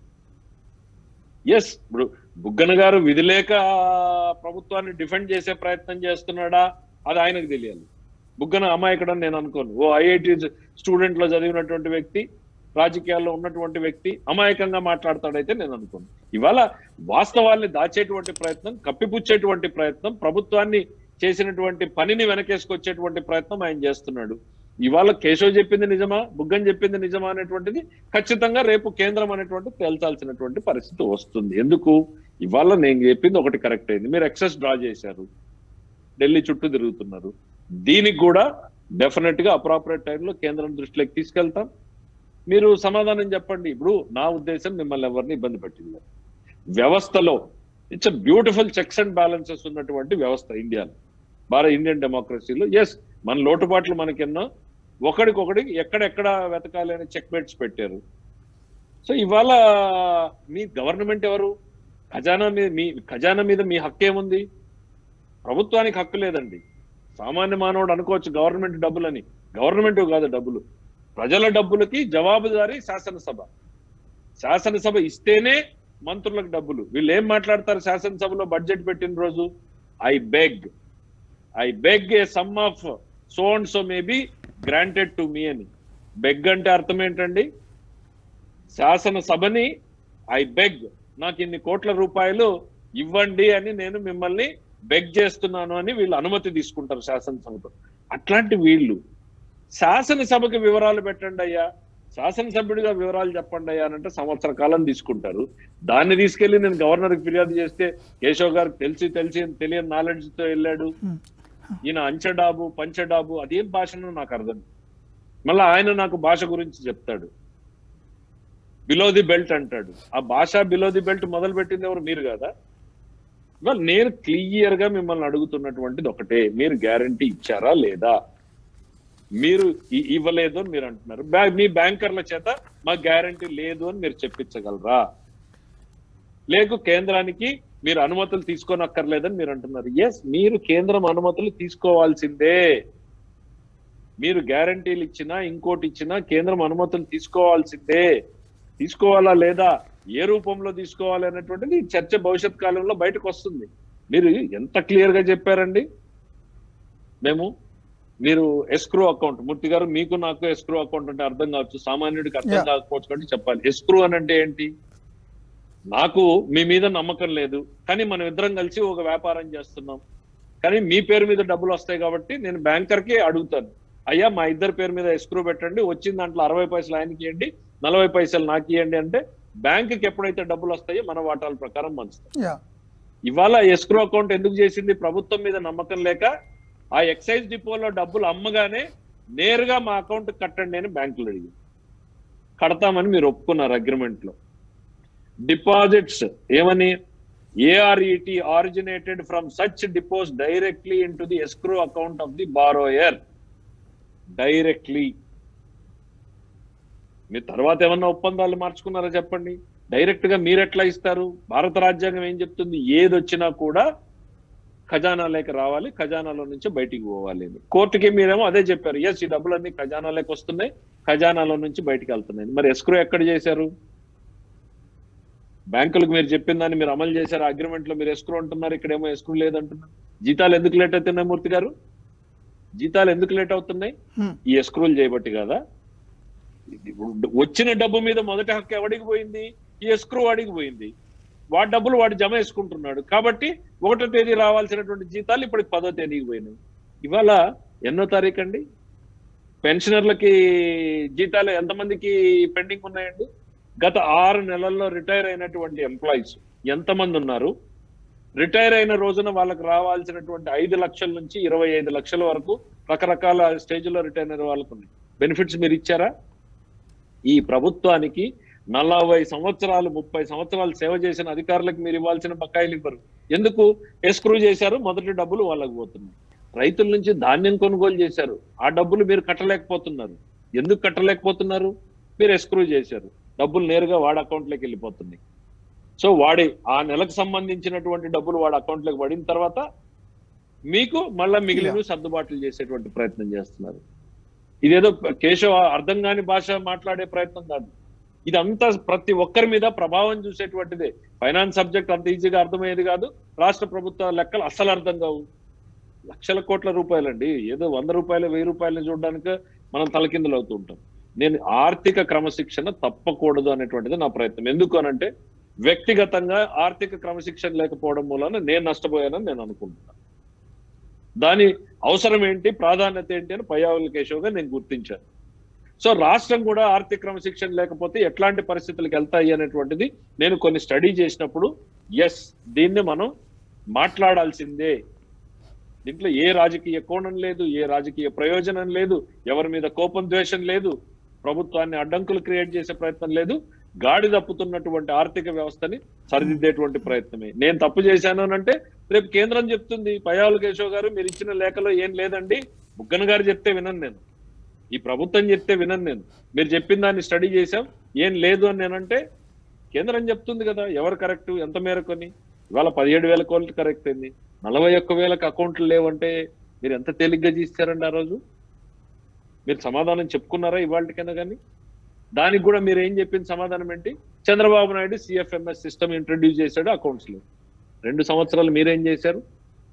yes ఇప్పుడు బుగ్గన గారు విధిలేక ప్రభుత్వాన్ని డిఫెండ్ చేసే ప్రయత్నం చేస్తున్నాడా అది ఆయనకు తెలియాలి బుగ్గన అమాయకుడు అని నేను అనుకోను ఓ ఐఐటి స్టూడెంట్ లో చదివినటువంటి వ్యక్తి రాజకీయాల్లో ఉన్నటువంటి వ్యక్తి అమాయకంగా మాట్లాడతాడైతే నేను అనుకోను ఇవాళ వాస్తవాల్ని దాచేటువంటి ప్రయత్నం కప్పిపుచ్చేటువంటి ప్రయత్నం ప్రభుత్వాన్ని చేసినటువంటి పనిని వెనకేసుకొచ్చేటువంటి ప్రయత్నం ఆయన చేస్తున్నాడు ఇవాళ కేశవ్ చెప్పింది నిజమా బుగ్గన్ చెప్పింది నిజమా అనేటువంటిది ఖచ్చితంగా రేపు కేంద్రం అనేటువంటి తేల్చాల్సినటువంటి పరిస్థితి వస్తుంది ఎందుకు ఇవాళ నేను చెప్పింది ఒకటి కరెక్ట్ అయింది మీరు ఎక్సెస్ డ్రా చేశారు ఢిల్లీ చుట్టూ తిరుగుతున్నారు దీనికి కూడా డెఫినెట్ గా అప్రాపరేట్ టైంలో కేంద్రం దృష్టిలోకి తీసుకెళ్తాం మీరు సమాధానం చెప్పండి ఇప్పుడు నా ఉద్దేశం మిమ్మల్ని ఎవరిని ఇబ్బంది పెట్టింది వ్యవస్థలో it's beautiful checks and balances ఉన్నటువంటి వ్యవస్థ ఇండియాలో భారత ఇండియన్ డెమోక్రసీలో ఎస్ మన లోటుపాట్లు మనకెన్నో ఒకడికొకడి ఎక్కడెక్కడ వెతకాలి అనే చెక్ బెట్స్ పెట్టారు సో ఇవాళ మీ గవర్నమెంట్ ఎవరు ఖజానా మీద మీ ఖజానా మీద మీ హక్కు ఏముంది ప్రభుత్వానికి హక్కు లేదండి సామాన్య మానవుడు అనుకోవచ్చు గవర్నమెంట్ డబ్బులని గవర్నమెంట్ కాదు డబ్బులు ప్రజల డబ్బులకి జవాబుదారీ శాసనసభ శాసనసభ ఇస్తేనే మంత్రులకు డబ్బులు వీళ్ళు ఏం మాట్లాడతారు శాసనసభలో బడ్జెట్ పెట్టిన రోజు I beg I beg a sum of so and so may be granted to me అని బెగ్ అంటే అర్థం ఏంటండి శాసనసభని ఐ బెగ్ నాకు ఇన్ని కోట్ల రూపాయలు ఇవ్వండి అని నేను మిమ్మల్ని బెగ్ చేస్తున్నాను అని వీళ్ళు అనుమతి తీసుకుంటారు శాసనసభతో అట్లాంటి వీళ్ళు శాసనసభకి వివరాలు పెట్టండి అయ్యా శాసనసభ్యుడిగా వివరాలు చెప్పండి అయ్యా అని అంటే సంవత్సర కాలం తీసుకుంటారు దాన్ని తీసుకెళ్లి నేను గవర్నర్కి ఫిర్యాదు చేస్తే కేశవ్ గారికి తెలిసి తెలిసి తెలియని నాలెడ్జ్ తో వెళ్ళాడు ఈయన అంచెడాబు పంచడాబు అదేం భాషనో నాకు అర్థం మళ్ళీ ఆయన నాకు భాష గురించి చెప్తాడు బిలో ది బెల్ట్ అంటాడు ఆ భాష బిలో ది బెల్ట్ మొదలు పెట్టింది ఎవరు మీరు కదా ఇవాళ నేను క్లియర్ గా మిమ్మల్ని అడుగుతున్నటువంటిది ఒకటే మీరు గ్యారంటీ ఇచ్చారా లేదా మీరు ఇ- ఇవ్వలేదు అని మీరు అంటున్నారు బ్యా- మీ బ్యాంకర్ల చేత మా గ్యారంటీ లేదు అని మీరు చెప్పించగలరా లేకు కేంద్రానికి మీరు అనుమతులు తీసుకోనక్కర్లేదని మీరు అంటున్నారు ఎస్ మీరు కేంద్రం అనుమతులు తీసుకోవాల్సిందే మీరు గ్యారంటీలు ఇచ్చినా ఇంకోటి ఇచ్చినా కేంద్రం అనుమతులు తీసుకోవాల్సిందే తీసుకోవాలా లేదా ఏ రూపంలో తీసుకోవాలి అనేటువంటిది ఈ చర్చ భవిష్యత్ కాలంలో బయటకు వస్తుంది మీరు ఎంత క్లియర్ గా చెప్పారండి మేము మీరు ఎస్క్రూ అకౌంట్ మూర్తి గారు మీకు నాకు ఎస్క్రూ అకౌంట్ అంటే అర్థం కావచ్చు సామాన్యుడికి అర్థం Yeah. కాకపోవచ్చు కాబట్టి చెప్పాలి ఎస్క్రూ అని అంటే ఏంటి నాకు మీ మీద నమ్మకం లేదు కానీ మనం ఇద్దరం కలిసి ఒక వ్యాపారం చేస్తున్నాం కానీ మీ పేరు మీద డబ్బులు వస్తాయి కాబట్టి నేను బ్యాంకర్ కి అడుగుతాను అయ్యా మా ఇద్దరి పేరు మీద ఎస్క్రూ పెట్టండి వచ్చిన దాంట్లో అరవై పైసలు ఆయనకి ఇవ్వండి నలభై పైసలు నాకు ఇవ్వండి అంటే బ్యాంకుకి ఎప్పుడైతే డబ్బులు వస్తాయో మన వాటాల ప్రకారం మంచుతాం యా ఇవాళ ఎస్క్రో అకౌంట్ ఎందుకు చేసింది ప్రభుత్వం మీద నమ్మకం లేక ఆ ఎక్సైజ్ డిపోలో డబ్బులు అమ్మగానే నేరుగా మా అకౌంట్ కట్టండి అని బ్యాంకులు అడిగి కడతామని మీరు ఒప్పుకున్నారు అగ్రిమెంట్ లో డిపాజిట్స్ ఏమని ARET originated from such deposits directly into the escrow account of the borrower directly మీరు తర్వాత ఏమన్నా ఒప్పందాలు మార్చుకున్నారా చెప్పండి డైరెక్ట్ గా మీరు ఎట్లా ఇస్తారు భారత రాజ్యాంగం ఏం చెప్తుంది ఏది వచ్చినా కూడా ఖజానాలోకి రావాలి ఖజానాలో నుంచి బయటికి పోవాలి అని కోర్టుకి మీరేమో అదే చెప్పారు ఎస్ ఈ డబ్బులన్నీ ఖజానాలోకి వస్తున్నాయి ఖజానాలో నుంచి బయటికి వెళ్తున్నాయి మరి ఎస్క్రో ఎక్కడ చేశారు బ్యాంకులకు మీరు చెప్పిన దాన్ని మీరు అమలు చేశారు అగ్రిమెంట్ లో మీరు ఎస్క్రో అంటున్నారు ఇక్కడేమో ఎస్క్రో లేదంటున్నారు జీతాలు ఎందుకు లేట్ అవుతున్నాయి మూర్తి గారు జీతాలు ఎందుకు లేట్ అవుతున్నాయి హ్మ్. ఈ ఎస్క్రోల్ చేయబట్టి కదా ఇది వచ్చిన డబ్బు మీద మొదటి హక్కు ఎవడికి పోయింది ఈ ఎస్క్రో వాడికి పోయింది వాడి డబ్బులు వాడు జమ వేసుకుంటున్నాడు కాబట్టి ఒకటో తేదీ రావాల్సినటువంటి జీతాలు ఇప్పటికి పదో తేదీకి పోయినాయి ఇవాళ ఎన్నో తారీఖు అండి పెన్షనర్లకి జీతాలు ఎంతమందికి పెండింగ్ ఉన్నాయండి గత ఆరు నెలల్లో రిటైర్ అయినటువంటి ఎంప్లాయీస్ ఎంతమంది ఉన్నారు రిటైర్ అయిన రోజున వాళ్ళకి రావాల్సినటువంటి ఐదు లక్షల నుంచి ఇరవై ఐదు లక్షల వరకు రకరకాల స్టేజ్లో రిటైర్ అయిన వాళ్ళకు ఉన్నాయి బెనిఫిట్స్ మీరు ఇచ్చారా ఈ ప్రభుత్వానికి నలభై సంవత్సరాలు ముప్పై సంవత్సరాలు సేవ చేసిన అధికారులకు మీరు ఇవ్వాల్సిన బకాయిలు ఇవ్వరు ఎందుకు ఎస్క్రూ చేశారు మొదటి డబ్బులు వాళ్ళకి పోతున్నాయి రైతుల నుంచి ధాన్యం కొనుగోలు చేశారు ఆ డబ్బులు మీరు కట్టలేకపోతున్నారు ఎందుకు కట్టలేకపోతున్నారు మీరు ఎస్క్రూ చేశారు డబ్బులు నేరుగా వాడి అకౌంట్లోకి వెళ్ళిపోతున్నాయి సో వాడి ఆ నెలకు సంబంధించినటువంటి డబ్బులు వాడి అకౌంట్లోకి పడిన తర్వాత మీకు మళ్ళా మిగిలిన సర్దుబాట్లు చేసేటువంటి ప్రయత్నం చేస్తున్నారు ఇదేదో కేశవ అర్థం కాని భాష మాట్లాడే ప్రయత్నం కాదు ఇదంతా ప్రతి ఒక్కరి మీద ప్రభావం చూసేటువంటిదే ఫైనాన్స్ సబ్జెక్ట్ అంత ఈజీగా అర్థమయ్యేది కాదు రాష్ట్ర ప్రభుత్వ లెక్కలు అస్సలు అర్థం కావు లక్షల కోట్ల రూపాయలండి ఏదో వంద రూపాయలు వెయ్యి రూపాయలు చూడడానికి మనం తలకిందులు అవుతూ ఉంటాం నేను ఆర్థిక క్రమశిక్షణ తప్పకూడదు అనేటువంటిది నా ప్రయత్నం ఎందుకు అనంటే వ్యక్తిగతంగా ఆర్థిక క్రమశిక్షణ లేకపోవడం మూలన నేను నష్టపోయానని నేను అనుకుంటున్నాను దాని అవసరం ఏంటి ప్రాధాన్యత ఏంటి అని పయ్యావుల కేశవ్గా నేను గుర్తించాను సో రాష్ట్రం కూడా ఆర్థిక క్రమశిక్షణ లేకపోతే ఎట్లాంటి పరిస్థితులకు వెళ్తాయి అనేటువంటిది నేను కొన్ని స్టడీ చేసినప్పుడు ఎస్ దీన్ని మనం మాట్లాడాల్సిందే దీంట్లో ఏ రాజకీయ కోణం లేదు ఏ రాజకీయ ప్రయోజనం లేదు ఎవరి మీద కోపం ద్వేషం లేదు ప్రభుత్వాన్ని అడ్డంకులు క్రియేట్ చేసే ప్రయత్నం లేదు గాడి తప్పుతున్నటువంటి ఆర్థిక వ్యవస్థని సరిదిద్దేటువంటి ప్రయత్నమే నేను తప్పు చేశాను అని అంటే రేపు కేంద్రం చెప్తుంది పయావుల కేశవ్ గారు మీరు ఇచ్చిన లేఖలో ఏం లేదండి బుగ్గన గారు చెప్తే వినను నేను ఈ ప్రభుత్వం చెప్తే వినను నేను మీరు చెప్పిన దాన్ని స్టడీ చేశాం ఏం లేదు అని నేనంటే కేంద్రం చెప్తుంది కదా ఎవరు కరెక్ట్ ఎంత మేరకు అని ఇవాళ పదిహేడు వేల కోట్లు కరెక్ట్ అయింది నలభై ఒక్క వేలకు అకౌంట్లు లేవంటే మీరు ఎంత తేలిగ్గా తీస్తారండి ఆ రోజు మీరు సమాధానం చెప్పుకున్నారా ఇవాళకైనా కానీ దానికి కూడా మీరు ఏం చెప్పింది సమాధానం ఏంటి Chandrababu Naidu CFMS system introduce చేశాడు అకౌంట్స్ లో రెండు సంవత్సరాలు మీరేం చేశారు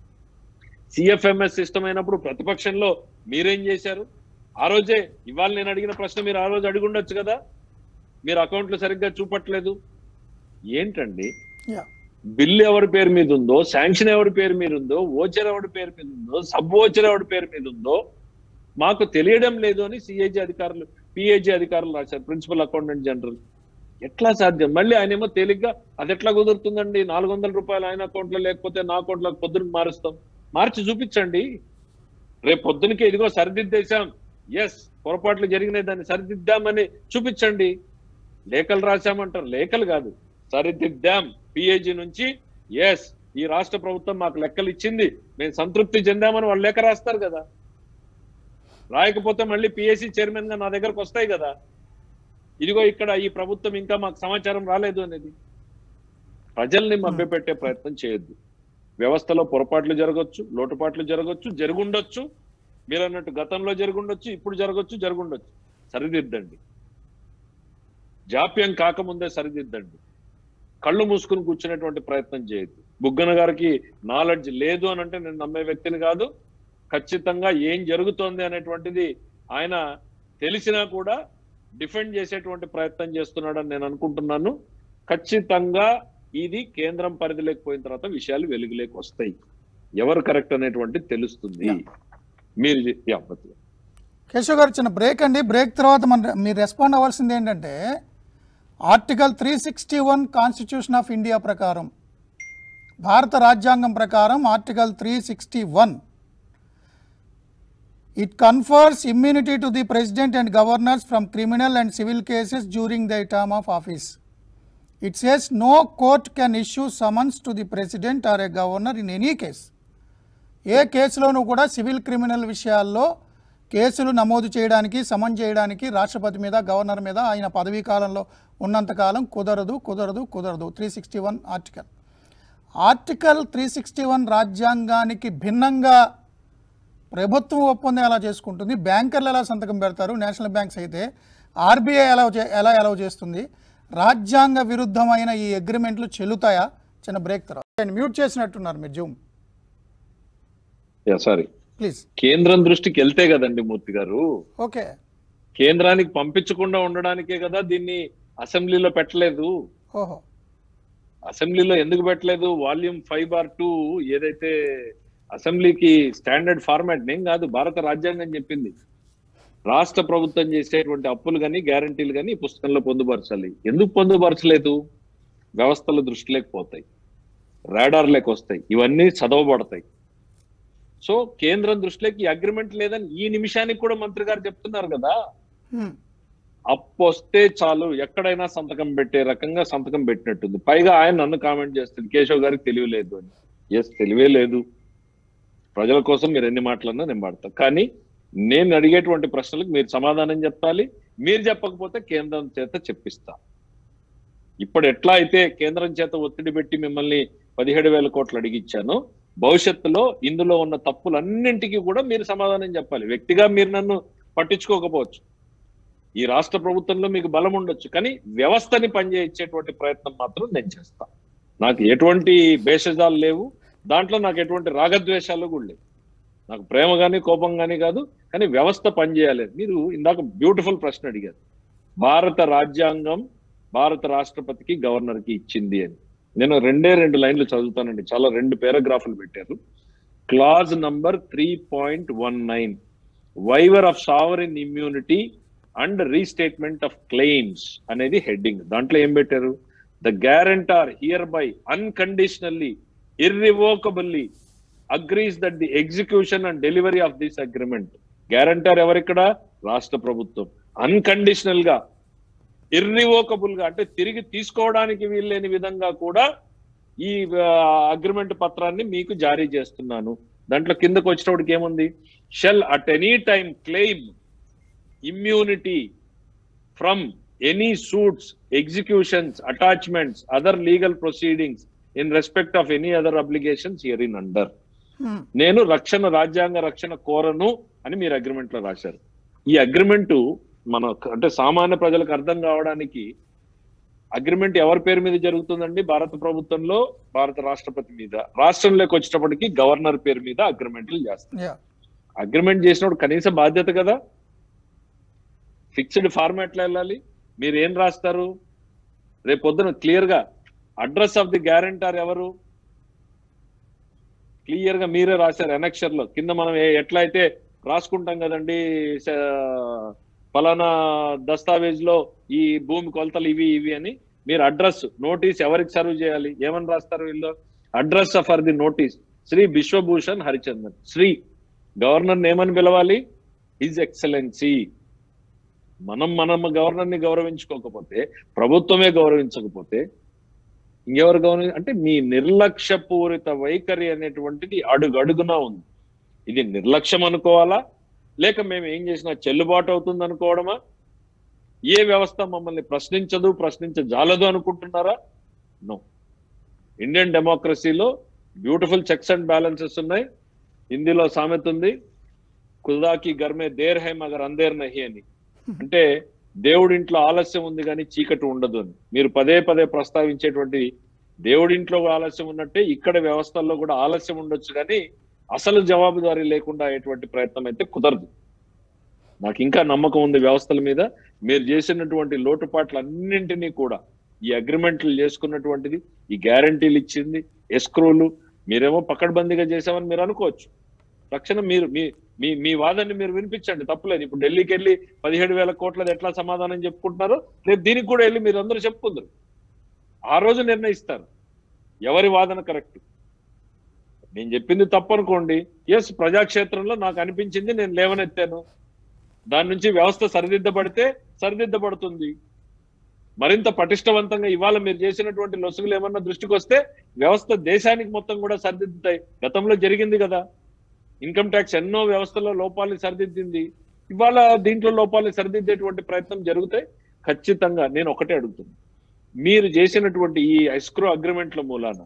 సిఎఫ్ఎంఎస్ సిస్టమ్ అయినప్పుడు ప్రతిపక్షంలో మీరేం చేశారు ఆ రోజే ఇవాళ నేను అడిగిన ప్రశ్న మీరు ఆ రోజు అడిగి ఉండొచ్చు కదా మీరు అకౌంట్లు సరిగ్గా చూపట్లేదు ఏంటండి యా బిల్లు ఎవరి పేరు మీద ఉందో శాంక్షన్ ఎవరి పేరు మీద ఉందో ఓచర్ ఎవరి పేరు మీద ఉందో సబ్ ఓచర్ ఎవరి పేరు మీద ఉందో మాకు తెలియడం లేదు అని సిఏజీ అధికారులు పిఏజీ అధికారులు రాశారు ప్రిన్సిపల్ అకౌంటెంట్ జనరల్ ఎట్లా సాధ్యం మళ్ళీ ఆయన ఏమో తేలిగ్గా అది ఎట్లా కుదురుతుందండి నాలుగు వందల రూపాయలు ఆయన అకౌంట్ లో లేకపోతే నా అకౌంట్ లో పొద్దున మారుస్తాం మార్చి చూపించండి రేపు పొద్దునకి ఇదిగో సరిదిద్దేశాం ఎస్ పొరపాట్లు జరిగినాయి దాన్ని సరిదిద్దామని చూపించండి లేఖలు రాశామంటారు లేఖలు కాదు సరిదిద్దాం పిఏజీ నుంచి ఎస్ ఈ రాష్ట్ర ప్రభుత్వం మాకు లెక్కలు ఇచ్చింది మేము సంతృప్తి చెందామని వాళ్ళు లేఖ రాస్తారు కదా రాయకపోతే మళ్ళీ పిఎస్సి చైర్మన్ గా నా దగ్గరకు వస్తాయి కదా ఇదిగో ఇక్కడ ఈ ప్రభుత్వం ఇంకా మాకు సమాచారం రాలేదు అనేది ప్రజల్ని మభ్యపెట్టే ప్రయత్నం చేయొద్దు వ్యవస్థలో పొరపాట్లు జరగవచ్చు లోటుపాట్లు జరగవచ్చు జరుగుండొచ్చు మీరు అన్నట్టు గతంలో జరుగుండొచ్చు ఇప్పుడు జరగచ్చు జరుగుండొచ్చు సరిదిద్దండి జాప్యం కాకముందే సరిదిద్దండి కళ్ళు మూసుకుని కూర్చునేటువంటి ప్రయత్నం చేయొద్దు బుగ్గన గారికి నాలెడ్జ్ లేదు అని అంటే నేను నమ్మే వ్యక్తిని కాదు ఖచ్చితంగా ఏం జరుగుతోంది అనేటువంటిది ఆయన తెలిసినా కూడా డిఫెండ్ చేసేటువంటి ప్రయత్నం చేస్తున్నాడని నేను అనుకుంటున్నాను ఖచ్చితంగా ఇది కేంద్రం పరిధిలోకి పోయిన తర్వాత విషయాలు వెలుగులోకి వస్తాయి ఎవరు కరెక్ట్ అనేటువంటి తెలుస్తుంది Yeah. మీరు చె- yeah, బతుకు. కేశవ్ గారు చిన్న బ్రేక్ అండి బ్రేక్ తర్వాత మన మీరు రెస్పాండ్ అవ్వాల్సింది ఏంటంటే article three sixty one constitution of India ప్రకారం భారత రాజ్యాంగం ప్రకారం article three sixty one it confers immunity to the president and governors from criminal and civil cases during the term of office it says no court can issue summons to the president or a governor in any case ఏ కేసులోనూ కూడా civil criminal విషయాల్లో కేసులు నమోదు చేయడానికి సమన్ చేయడానికి రాష్ట్రపతి మీద గవర్నర్ మీద ఆయన పదవీ కాలంలో ఉన్నంతకాలం కుదరదు కుదరదు కుదరదు three sixty one article article three sixty one రాజ్యాంగానికి భిన్నంగా ప్రభుత్వం ఒప్పందం ఎలా చేసుకుంటుంది బ్యాంకర్లు ఎలా సంతకం పెడతారు నేషనల్ బ్యాంక్స్ అయితే ఆర్బీఐ ఎలా చే- ఎలా ఎలా చేస్తుంది రాజ్యాంగ విరుద్ధమైన ఈ అగ్రిమెంట్లు చెల్లుతాయా చిన్న బ్రేక్ తర్వాత మ్యూట్ చేసినట్టున్నారు మీరు జూమ్ Yeah, సారీ ప్లీజ్ కేంద్రం దృష్టికి వెళ్తే కదండి మూర్తి గారు ఓకే కేంద్రానికి పంపించకుండా ఉండడానికే కదా దీన్ని అసెంబ్లీలో పెట్టలేదు ఓహో అసెంబ్లీలో ఎందుకు పెట్టలేదు వాల్యూమ్ ఫైవ్ బార్ టూ ఏదైతే అసెంబ్లీకి స్టాండర్డ్ ఫార్మాట్ నేం కాదు భారత రాజ్యాంగం చెప్పింది రాష్ట్ర ప్రభుత్వం చేసేటువంటి అప్పులు కానీ గ్యారంటీలు కానీ ఈ పుస్తకంలో పొందుపరచాలి ఎందుకు పొందుపరచలేదు వ్యవస్థల దృష్టిలోకి పోతాయి రాడార్లోకి వస్తాయి ఇవన్నీ చదవబడతాయి సో కేంద్రం దృష్టిలోకి ఈ అగ్రిమెంట్ లేదని ఈ నిమిషానికి కూడా మంత్రి గారు చెప్తున్నారు కదా హ్మ్. అప్పు వస్తే చాలు ఎక్కడైనా సంతకం పెట్టే రకంగా సంతకం పెట్టినట్టుంది పైగా ఆయన నన్ను కామెంట్ చేస్తుంది కేశవ్ గారికి తెలివి లేదు అని ఎస్ తెలివే లేదు ప్రజల కోసం మీరు ఎన్ని మాటలన్నా నేను పడతా కానీ నేను అడిగేటువంటి ప్రశ్నలకు మీరు సమాధానం చెప్పాలి మీరు చెప్పకపోతే కేంద్రం చేత చెప్పిస్తా ఇప్పుడు ఎట్లా అయితే కేంద్రం చేత ఒత్తిడి పెట్టి మిమ్మల్ని పదిహేడు వేల కోట్లు అడిగిచ్చాను భవిష్యత్తులో ఇందులో ఉన్న తప్పులన్నింటికి కూడా మీరు సమాధానం చెప్పాలి వ్యక్తిగా మీరు నన్ను పట్టించుకోకపోవచ్చు ఈ రాష్ట్ర ప్రభుత్వంలో మీకు బలం ఉండొచ్చు కానీ వ్యవస్థని పనిచేయించేటువంటి ప్రయత్నం మాత్రం నేను చేస్తా నాకు ఎటువంటి భేషజాలు లేవు దాంట్లో నాకు ఎటువంటి రాగద్వేషాలు కూడా లేవు నాకు ప్రేమ కానీ కోపం కానీ కాదు కానీ వ్యవస్థ పనిచేయాలి మీరు ఇందాక బ్యూటిఫుల్ ప్రశ్న అడిగారు భారత రాజ్యాంగం భారత రాష్ట్రపతికి గవర్నర్ కి ఇచ్చింది అని నేను రెండే రెండు లైన్లు చదువుతానండి చాలా రెండు పారాగ్రాఫ్లు పెట్టారు clause number three point one nine waiver of sovereign immunity and restatement of claims అనేది హెడ్డింగ్ దాంట్లో ఏం పెట్టారు the guarantor hereby unconditionally irrevocably agrees that the execution and delivery of this agreement guarantor ఎవరిక్కడ రాష్ట్ర ప్రభుత్వం unconditional గా irrevocable గా అంటే తిరిగి తీసుకోవడానికి వీల్లేని విధంగా కూడా ఈ అగ్రిమెంట్ పత్రాన్ని మీకు జారీ చేస్తున్నాను దాంట్లో కిందకు వచ్చినప్పటికి ఏముంది shall at any time claim immunity from any suits, executions, attachments, other legal proceedings in respect of any other obligations herein under. హ్మ్. నేను రక్షణ రాజ్యాంగ రక్షణ కోరను అని మీరు అగ్రిమెంట్ లో రాశారు ఈ అగ్రిమెంట్ మన అంటే సామాన్య ప్రజలకు అర్థం కావడానికి అగ్రిమెంట్ ఎవరి పేరు మీద జరుగుతుందండి భారత ప్రభుత్వంలో భారత రాష్ట్రపతి మీద రాష్ట్రంలోకి వచ్చేటప్పటికి గవర్నర్ పేరు మీద అగ్రిమెంట్లు చేస్తారు యా అగ్రిమెంట్ చేసినప్పుడు కనీస బాధ్యత కదా ఫిక్స్డ్ ఫార్మాట్ లో వెళ్ళాలి మీరు ఏం రాస్తారు రేపు పొద్దున క్లియర్ గా అడ్రస్ ఆఫ్ ది గ్యారంటార్ ఎవరు క్లియర్ గా మీరే రాశారు ఎనక్షర్ లో కింద మనం ఏ- ఎట్లా అయితే రాసుకుంటాం కదండి స- ఫలానా దస్తావేజ్ లో ఈ భూమి కొలతలు ఇవి ఇవి అని మీరు అడ్రస్ నోటీస్ ఎవరికి సర్వ్ చేయాలి ఏమని రాస్తారు వీళ్ళు address for the notice Shri Biswabhusan Harichandan Shri governor ఏమని పిలవాలి హిజ్ ఎక్సలెన్సీ మనం మనం గవర్నర్ ని గౌరవించుకోకపోతే ప్రభుత్వమే గౌరవించకపోతే ఇంకెవరు గౌరవ అంటే మీ నిర్లక్ష్యపూరిత వైఖరి అనేటువంటిది అడుగడుగునా ఉంది ఇది నిర్లక్ష్యం అనుకోవాలా లేక మేము ఏం చేసినా చెల్లుబాటు అవుతుంది అనుకోవడమా ఏ వ్యవస్థ మమ్మల్ని ప్రశ్నించదు ప్రశ్నించజాలదు అనుకుంటున్నారా నో ఇండియన్ డెమోక్రసీలో బ్యూటిఫుల్ చెక్స్ అండ్ బ్యాలెన్సెస్ ఉన్నాయి హిందీలో సామెత ఉంది ఖుదాకి గర్మే దేర్ హై మగర్ అందేర్ నహి అని అంటే దేవుడింట్లో ఆలస్యం ఉంది కానీ చీకటి ఉండదు అని మీరు పదే పదే ప్రస్తావించేటువంటి దేవుడింట్లో ఆలస్యం ఉన్నట్టే ఇక్కడ వ్యవస్థల్లో కూడా ఆలస్యం ఉండొచ్చు కానీ అసలు జవాబుదారీ లేకుండా అయ్యేటువంటి ప్రయత్నం అయితే కుదరదు నాకు ఇంకా నమ్మకం ఉంది వ్యవస్థల మీద మీరు చేసినటువంటి లోటుపాట్లు అన్నింటినీ కూడా ఈ అగ్రిమెంట్లు చేసుకున్నటువంటిది ఈ గ్యారంటీలు ఇచ్చింది ఎస్క్రోలు మీరేమో పకడ్బందీగా చేసామని మీరు అనుకోవచ్చు తక్షణం మీరు మీ మీ మీ వాదనని మీరు వినిపించండి తప్పులేదు ఇప్పుడు ఢిల్లీకి వెళ్ళి పదిహేడు వేల కోట్లది ఎట్లా సమాధానం చెప్పుకుంటున్నారో రేపు దీనికి కూడా వెళ్ళి మీరు అందరూ చెప్పుకుందరు ఆ రోజు నిర్ణయిస్తారు ఎవరి వాదన కరెక్ట్ నేను చెప్పింది తప్పు అనుకోండి ఎస్ ప్రజాక్షేత్రంలో నాకు అనిపించింది నేను లేవనెత్తాను దాని నుంచి వ్యవస్థ సరిదిద్దబడితే సరిదిద్దబడుతుంది మరింత పటిష్టవంతంగా ఇవాళ మీరు చేసినటువంటి లొసుగులు ఏమన్నా దృష్టికి వస్తే వ్యవస్థ దేశానికి మొత్తం కూడా సరిదిద్దుతాయి గతంలో జరిగింది కదా ఇన్కమ్ ట్యాక్స్ ఎన్నో వ్యవస్థలో లోపాలని సరిదిద్దింది ఇవాళ దీంట్లో లోపాలని సరిదిద్దేటువంటి ప్రయత్నం జరుగుతాయి ఖచ్చితంగా నేను ఒకటే అడుగుతున్నా మీరు చేసినటువంటి ఈ ఎస్క్రో అగ్రిమెంట్ల మూలాన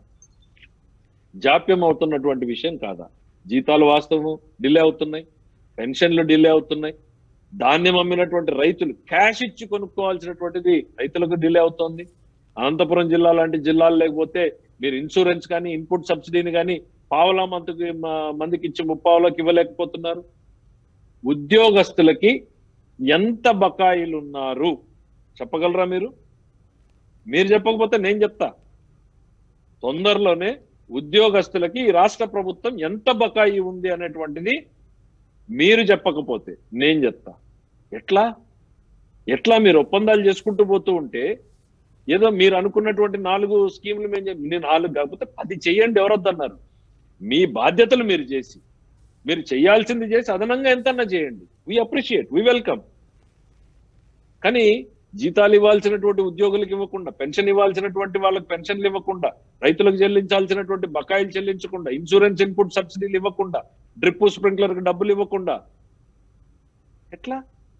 జాప్యం అవుతున్నటువంటి విషయం కాదా జీతాలు వాస్తవం డిలే అవుతున్నాయి పెన్షన్లు డిలే అవుతున్నాయి ధాన్యం అమ్మినటువంటి రైతులు క్యాష్ ఇచ్చి కొనుక్కోవాల్సినటువంటిది రైతులకు డిలే అవుతోంది అనంతపురం జిల్లా లాంటి జిల్లాలు లేకపోతే మీరు ఇన్సూరెన్స్ కానీ ఇన్పుట్ సబ్సిడీని కానీ పావలా మందికి మందికి ఇచ్చి ముప్పావలోకి ఇవ్వలేకపోతున్నారు ఉద్యోగస్తులకి ఎంత బకాయిలు ఉన్నారు చెప్పగలరా మీరు మీరు చెప్పకపోతే నేను చెప్తా తొందరలోనే ఉద్యోగస్తులకి ఈ రాష్ట్ర ప్రభుత్వం ఎంత బకాయి ఉంది అనేటువంటిది మీరు చెప్పకపోతే నేను చెప్తా ఎట్లా ఎట్లా మీరు ఒప్పందాలు చేసుకుంటూ పోతూ ఉంటే ఏదో మీరు అనుకున్నటువంటి నాలుగు స్కీములు మేము చెప్- నేను నాలుగు కాకపోతే పది చెయ్యండి ఎవరొద్దన్నారు మీ బాధ్యతలు మీరు చేసి మీరు చేయాల్సింది చేసి అదనంగా ఎంతన్నా చేయండి వి అప్రిషియేట్ వి వెల్కమ్ కానీ జీతాలు ఇవ్వాల్సినటువంటి ఉద్యోగులకు ఇవ్వకుండా పెన్షన్ ఇవ్వాల్సినటువంటి వాళ్ళకి పెన్షన్లు ఇవ్వకుండా రైతులకు చెల్లించాల్సినటువంటి బకాయిలు చెల్లించకుండా ఇన్సూరెన్స్ ఇన్పుట్ సబ్సిడీలు ఇవ్వకుండా డ్రిప్ స్ప్రింక్లర్ డబ్బులు ఇవ్వకుండా ఎట్లా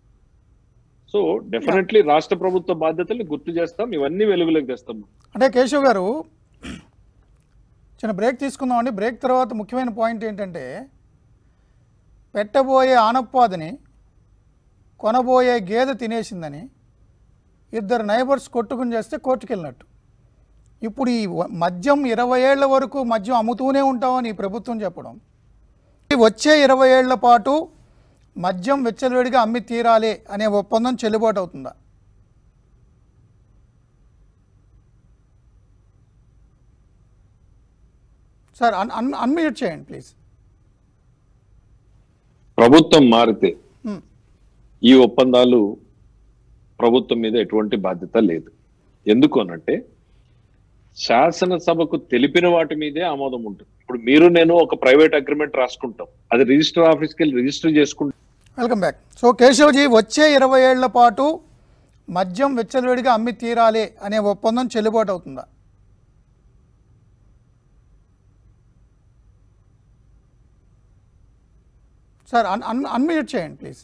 సో డెఫినెట్లీ రాష్ట్ర ప్రభుత్వ బాధ్యతలు గుర్తు చేస్తాం ఇవన్నీ వెలుగులోకి తెస్తాం అంటే కేశవ్ గారు చిన్న బ్రేక్ తీసుకుందామండి బ్రేక్ తర్వాత ముఖ్యమైన పాయింట్ ఏంటంటే పెట్టబోయే ఆనప్పాదిని కొనబోయే గేదె తినేసిందని ఇద్దరు నైబర్స్ కొట్టుకుని చేస్తే కోర్టుకు వెళ్ళినట్టు ఇప్పుడు ఈ వ- మద్యం ఇరవై ఏళ్ల వరకు మద్యం అమ్ముతూనే ఉంటామని ఈ ప్రభుత్వం చెప్పడం ఈ వచ్చే ఇరవై ఏళ్ల పాటు మద్యం వెచ్చలవేడిగా అమ్మి తీరాలి అనే ఒప్పందం చెల్లుబాటు అవుతుందా సార్ అన్ అన్ అన్మ్యూట్ చేయండి ప్లీజ్ ప్రభుత్వం మారితే Hmm. ఈ ఒప్పందాలు ప్రభుత్వం మీద ఎటువంటి బాధ్యత లేదు ఎందుకు అనంటే శాసనసభకు తెలిపిన వాటి మీదే ఆమోదం ఉంటుంది ఇప్పుడు మీరు నేను ఒక ప్రైవేట్ అగ్రిమెంట్ రాసుకుంటాం అది రిజిస్టర్ ఆఫీస్కి వెళ్ళి రిజిస్టర్ చేసుకుంటాం వెల్కమ్ బ్యాక్ సో కేశవ్జీ వచ్చే ఇరవై ఏళ్ల పాటు మద్యం వెచ్చలవేడిగా అమ్మి తీరాలి అనే ఒప్పందం చెల్లుబాటు అవుతుందా సార్ అన్ అన్ అన్మ్యూట్ చేయండి ప్లీజ్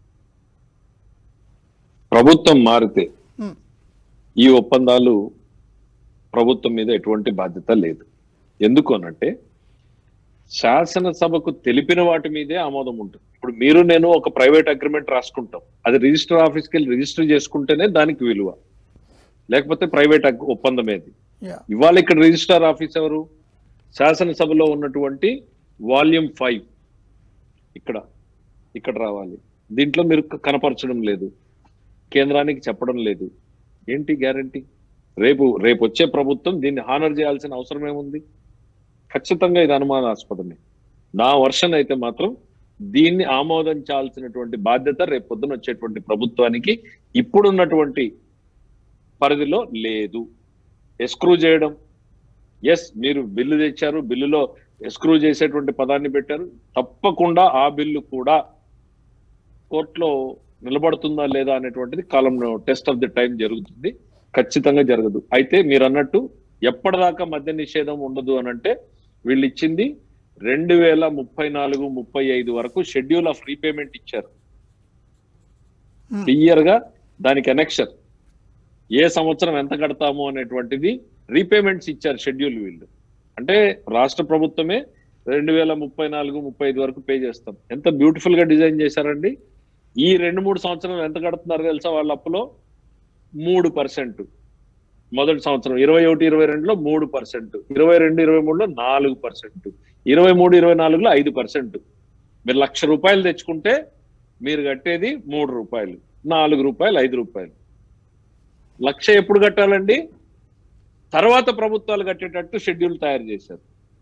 ప్రభుత్వం మారితే Hmm. ఈ ఒప్పందాలు ప్రభుత్వం మీద ఎటువంటి బాధ్యత లేదు ఎందుకు అనంటే శాసనసభకు తెలిపిన వాటి మీదే ఆమోదం ఉంటుంది ఇప్పుడు మీరు నేను ఒక ప్రైవేట్ అగ్రిమెంట్ రాసుకుంటాం అది రిజిస్టర్ ఆఫీస్కి వెళ్ళి రిజిస్టర్ చేసుకుంటేనే దానికి విలువ లేకపోతే ప్రైవేట్ అగ్- ఒప్పందం ఏది యా ఇవాళ ఇక్కడ రిజిస్టార్ ఆఫీస్ ఎవరు శాసనసభలో ఉన్నటువంటి వాల్యూమ్ ఫైవ్ ఇక్కడ ఇక్కడ రావాలి దీంట్లో మీరు క- కనపరచడం లేదు కేంద్రానికి చెప్పడం లేదు ఏంటి గ్యారంటీ రేపు రేపు వచ్చే ప్రభుత్వం దీన్ని హానర్ చేయాల్సిన అవసరం ఏముంది ఖచ్చితంగా ఇది అనుమానాస్పదమే నా వర్షన్ అయితే మాత్రం దీన్ని ఆమోదించాల్సినటువంటి బాధ్యత రేపు పొద్దున వచ్చేటువంటి ప్రభుత్వానికి ఇప్పుడున్నటువంటి పరిధిలో లేదు ఎస్క్రూ చేయడం ఎస్ మీరు బిల్లు తెచ్చారు బిల్లులో ఎస్క్రూ చేసేటువంటి పదాన్ని పెట్టారు తప్పకుండా ఆ బిల్లు కూడా కోర్టులో నిలబడుతుందా లేదా అనేటువంటిది కాలం టెస్ట్ ఆఫ్ ది టైం జరుగుతుంది ఖచ్చితంగా జరగదు అయితే మీరు అన్నట్టు ఎప్పటిదాకా మద్య నిషేధం ఉండదు అని అంటే వీళ్ళు ఇచ్చింది రెండు వేల ముప్పై నాలుగు ముప్పై ఐదు వరకు షెడ్యూల్ ఆఫ్ రీపేమెంట్ ఇచ్చారు Hmm. క్లియర్ గా దానికి ఎనెక్షన్ ఏ సంవత్సరం ఎంత కడతాము అనేటువంటిది రీపేమెంట్స్ ఇచ్చారు షెడ్యూల్ వీళ్ళు అంటే రాష్ట్ర ప్రభుత్వమే రెండు వేల ముప్పై నాలుగు ముప్పై ఐదు వరకు పే చేస్తాం ఎంత బ్యూటిఫుల్ గా డిజైన్ చేశారండి ఈ రెండు మూడు సంవత్సరాలు ఎంత కడుతున్నారు తెలుసా వాళ్ళ అప్పులో మూడు పర్సెంట్ మొదటి సంవత్సరం ఇరవై ఒకటి ఇరవై రెండులో మూడు పర్సెంట్ ఇరవై రెండు ఇరవై మూడులో నాలుగు పర్సెంట్ ఇరవై మూడు ఇరవై నాలుగులో ఐదు పర్సెంట్ మీరు లక్ష రూపాయలు తెచ్చుకుంటే మీరు కట్టేది మూడు రూపాయలు నాలుగు రూపాయలు ఐదు రూపాయలు లక్ష ఎప్పుడు కట్టాలండి తర్వాత ప్రభుత్వాలు కట్టేటట్టు షెడ్యూల్ తయారు చేశారు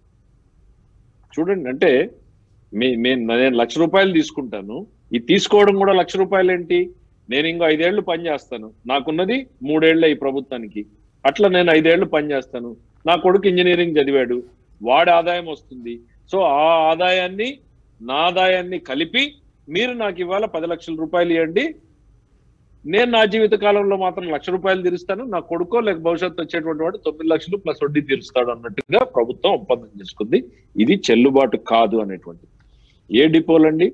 చూడండి అంటే మీ మీ- నేను లక్ష రూపాయలు తీసుకుంటాను ఇది తీసుకోవడం కూడా లక్ష రూపాయలు ఏంటి నేను ఇంకో ఐదేళ్లు పని చేస్తాను నాకున్నది మూడేళ్లే ఈ ప్రభుత్వానికి అట్లా నేను ఐదేళ్లు పని చేస్తాను నా కొడుకు ఇంజనీరింగ్ చదివాడు వాడి ఆదాయం వస్తుంది సో ఆ ఆదాయాన్ని నా ఆదాయాన్ని కలిపి మీరు నాకు ఇవాళ పది లక్షల రూపాయలు ఇవ్వండి నేను నా జీవిత కాలంలో మాత్రం లక్ష రూపాయలు తీరుస్తాను నా కొడుకో లేక భవిష్యత్తు వచ్చేటువంటి వాడు తొమ్మిది లక్షలు ప్లస్ వడ్డీ తీరుస్తాడు అన్నట్టుగా ప్రభుత్వం ఒప్పందం చేసుకుంది ఇది చెల్లుబాటు కాదు అనేటువంటి ఏ డిపోలండి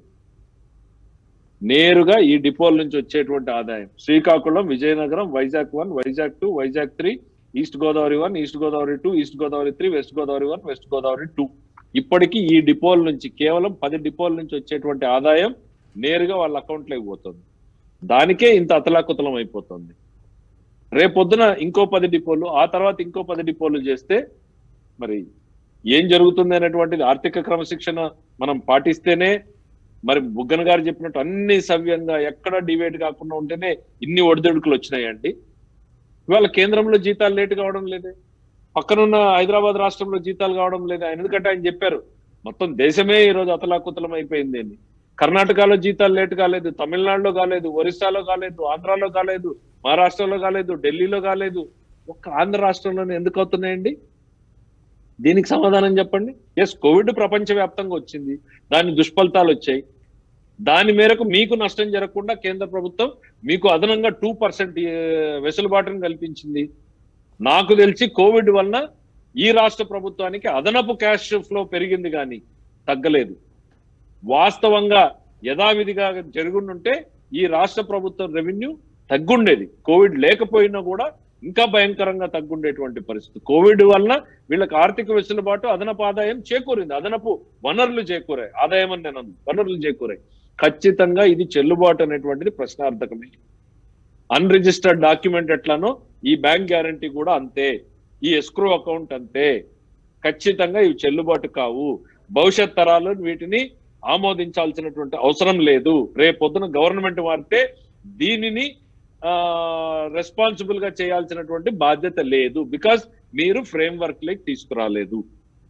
నేరుగా ఈ డిపోల నుంచి వచ్చేటువంటి ఆదాయం Srikakulam Vizianagaram Vizag one Vizag two Vizag three east Godavari one east Godavari two east Godavari three west Godavari one west Godavari two ఇప్పటికీ ఈ డిపోల నుంచి కేవలం పది డిపోల నుంచి వచ్చేటువంటి ఆదాయం నేరుగా వాళ్ళ అకౌంట్లోకి పోతుంది దానికే ఇంత అతలాకుతలం అయిపోతుంది రేపొద్దున ఇంకో పది డిపోలు ఆ తర్వాత ఇంకో పది డిపోలు చేస్తే మరి ఏం జరుగుతుంది అనేటువంటిది ఆర్థిక క్రమశిక్షణ మనం పాటిస్తేనే మరి బుగ్గన గారు చెప్పినట్టు అన్ని సవ్యంగా ఎక్కడ డివేట్ కాకుండా ఉంటేనే ఇన్ని ఒడిదుడుకులు వచ్చినాయండి ఇవాళ కేంద్రంలో జీతాలు లేటు కావడం లేదే పక్కనున్న హైదరాబాద్ రాష్ట్రంలో జీతాలు కావడం లేదు ఆయన ఎందుకంటే ఆయన చెప్పారు మొత్తం దేశమే ఈ రోజు అతలాకుతలం అయిపోయింది అని కర్ణాటకలో జీతాలు లేట్ కాలేదు తమిళనాడులో కాలేదు ఒరిస్సాలో కాలేదు ఆంధ్రాలో కాలేదు మహారాష్ట్రలో కాలేదు ఢిల్లీలో కాలేదు ఒక్క ఆంధ్ర రాష్ట్రంలోనే ఎందుకు అవుతున్నాయండి దీనికి సమాధానం చెప్పండి ఎస్ కోవిడ్ ప్రపంచవ్యాప్తంగా వచ్చింది దాని దుష్ఫలితాలు వచ్చాయి దాని మేరకు మీకు నష్టం జరగకుండా కేంద్ర ప్రభుత్వం మీకు అదనంగా టూ పర్సెంట్ వెసులుబాటును కల్పించింది నాకు తెలిసి కోవిడ్ వలన ఈ రాష్ట్ర ప్రభుత్వానికి అదనపు క్యాష్ ఫ్లో పెరిగింది కానీ తగ్గలేదు వాస్తవంగా యథావిధిగా జరుగుండుంటే ఈ రాష్ట్ర ప్రభుత్వం రెవెన్యూ తగ్గుండేది కోవిడ్ లేకపోయినా కూడా ఇంకా భయంకరంగా తగ్గుండేటువంటి పరిస్థితి కోవిడ్ వలన వీళ్ళకి ఆర్థిక వెసులుబాటు అదనపు ఆదాయం చేకూరింది అదనపు వనరులు చేకూరాయి ఆదాయం అని నేను అన్నాను. వనరులు చేకూరాయి ఖచ్చితంగా ఇది చెల్లుబాటు అనేటువంటిది ప్రశ్నార్థకమే అన్రిజిస్టర్డ్ డాక్యుమెంట్ ఎట్లానో ఈ బ్యాంక్ గ్యారంటీ కూడా అంతే ఈ ఎస్క్రో అకౌంట్ అంతే ఖచ్చితంగా ఇవి చెల్లుబాటు కావు భవిష్యత్ తరాలు వీటిని ఆమోదించాల్సినటువంటి అవసరం లేదు రేపొద్దున గవర్నమెంట్ మారితే దీనిని రెస్పాన్సిబుల్ గా చేయాల్సినటువంటి బాధ్యత లేదు బికాస్ మీరు ఫ్రేమ్ వర్క్ లైక్ తీసుకురాలేదు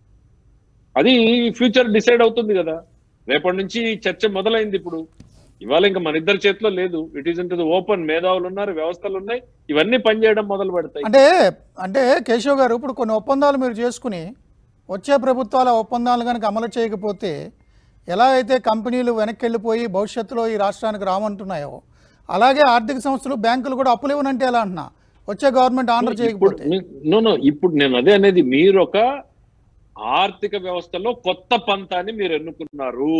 అది ఫ్యూచర్ డిసైడ్ అవుతుంది కదా రేపటి నుంచి ఈ చర్చ మొదలైంది ఇప్పుడు ఇవాళ ఇంకా మన ఇద్దరి చేతిలో లేదు ఇట్ ఈస్ ఇంటు ఓపెన్ మేధావులు ఉన్నారు వ్యవస్థలు ఉన్నాయి ఇవన్నీ పనిచేయడం మొదలు పెడతాయి అంటే అంటే కేశవ్ గారు ఇప్పుడు కొన్ని ఒప్పందాలు మీరు చేసుకుని వచ్చే ప్రభుత్వాల ఒప్పందాలు కనుక అమలు చేయకపోతే ఎలా అయితే కంపెనీలు వెనక్కి వెళ్ళిపోయి భవిష్యత్తులో ఈ రాష్ట్రానికి రామంటున్నాయో అలాగే ఆర్థిక సంస్థలు బ్యాంకులు కూడా అప్పులు ఇవ్వనంటే ఎలా అంటున్నా వచ్చే గవర్నమెంట్ ఆర్డర్ ఇప్పుడు చేయకపోతే నో నో ఇప్పుడు నేను అదే అనేది మీరు ఒక ఆర్థిక వ్యవస్థలో కొత్త పంతాన్ని మీరు ఎన్నుకున్నారు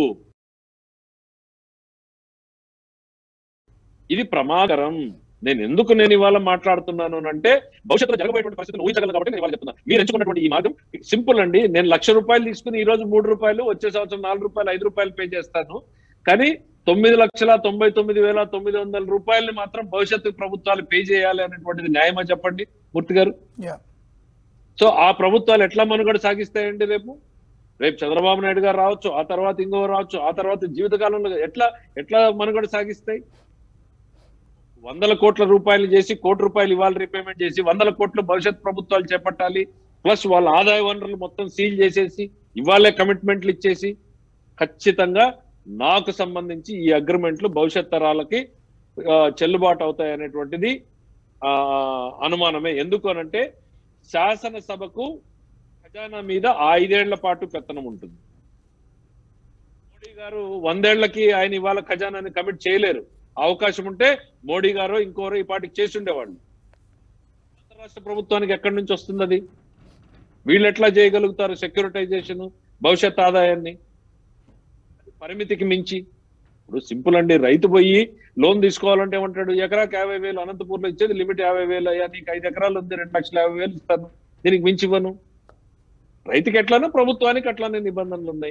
ఇది ప్రమాదకరం నేను ఎందుకు నేను ఇవాళ మాట్లాడుతున్నాను అంటే భవిష్యత్తులో జరగబోయేటువంటి పరిస్థితులు ఊహించగలను కాబట్టి నేను ఇవాళ చెప్తున్నా మీరు ఎంచుకున్నటువంటి ఈ మార్గం సింపుల్ అండి నేను లక్ష రూపాయలు తీసుకుని ఈ రోజు మూడు రూపాయలు వచ్చే సంవత్సరం నాలుగు రూపాయలు ఐదు రూపాయలు పే చేస్తాను కానీ తొమ్మిది లక్షల తొంభై తొమ్మిది వేల తొమ్మిది వందల రూపాయలని మాత్రం భవిష్యత్తు ప్రభుత్వాలు పే చేయాలి అనేటువంటిది న్యాయమా చెప్పండి మూర్తి గారు యా సో ఆ ప్రభుత్వాలు ఎట్లా మనుగడ సాగిస్తాయండి రేపు రేపు చంద్రబాబు నాయుడు గారు రావచ్చు ఆ తర్వాత ఇంకో రావచ్చు ఆ తర్వాత జీవితకాలంలో ఎట్లా ఎట్లా మనుగడ సాగిస్తాయి వందల కోట్ల రూపాయలు చేసి కోటి రూపాయలు ఇవాళ రీపేమెంట్ చేసి వందల కోట్లు భవిష్యత్ ప్రభుత్వాలు చేపట్టాలి ప్లస్ వాళ్ళ ఆదాయ వనరులు మొత్తం సీల్ చేసేసి ఇవాళే కమిట్మెంట్లు ఇచ్చేసి ఖచ్చితంగా నాకు సంబంధించి ఈ అగ్రిమెంట్లు భవిష్యత్ తరాలకి ఆ, చెల్లుబాటు అవుతాయి అనేటువంటిది ఆ అనుమానమే ఎందుకు అనంటే శాసనసభకు ఖజానా మీద ఆ ఐదేళ్ల పాటు పెత్తనం ఉంటుంది మోడీ గారు వందేళ్లకి ఆయన ఇవాళ ఖజానాని కమిట్ చేయలేరు అవకాశం ఉంటే మోడీ గారు ఇంకోరు ఈ పాటికి చేసి ఉండేవాళ్ళు ఆంధ్ర రాష్ట్ర ప్రభుత్వానికి ఎక్కడి నుంచి వస్తుంది అది వీళ్ళు ఎట్లా చేయగలుగుతారు సెక్యూరిటైజేషన్ భవిష్యత్ ఆదాయాన్ని పరిమితికి మించి ఇప్పుడు సింపుల్ అండి రైతు పోయి లోన్ తీసుకోవాలంటే ఏమంటాడు ఎకరాకి యాభై వేలు అనంతపూర్లో ఇచ్చేది లిమిట్ యాభై వేలు అయ్యా నీకు ఐదు ఎకరాలు ఉంది రెండు లక్షల యాభై వేలు ఇస్తాను దీనికి మించి ఇవ్వను రైతుకి ఎట్లానో ప్రభుత్వానికి అట్లానే నిబంధనలు ఉన్నాయి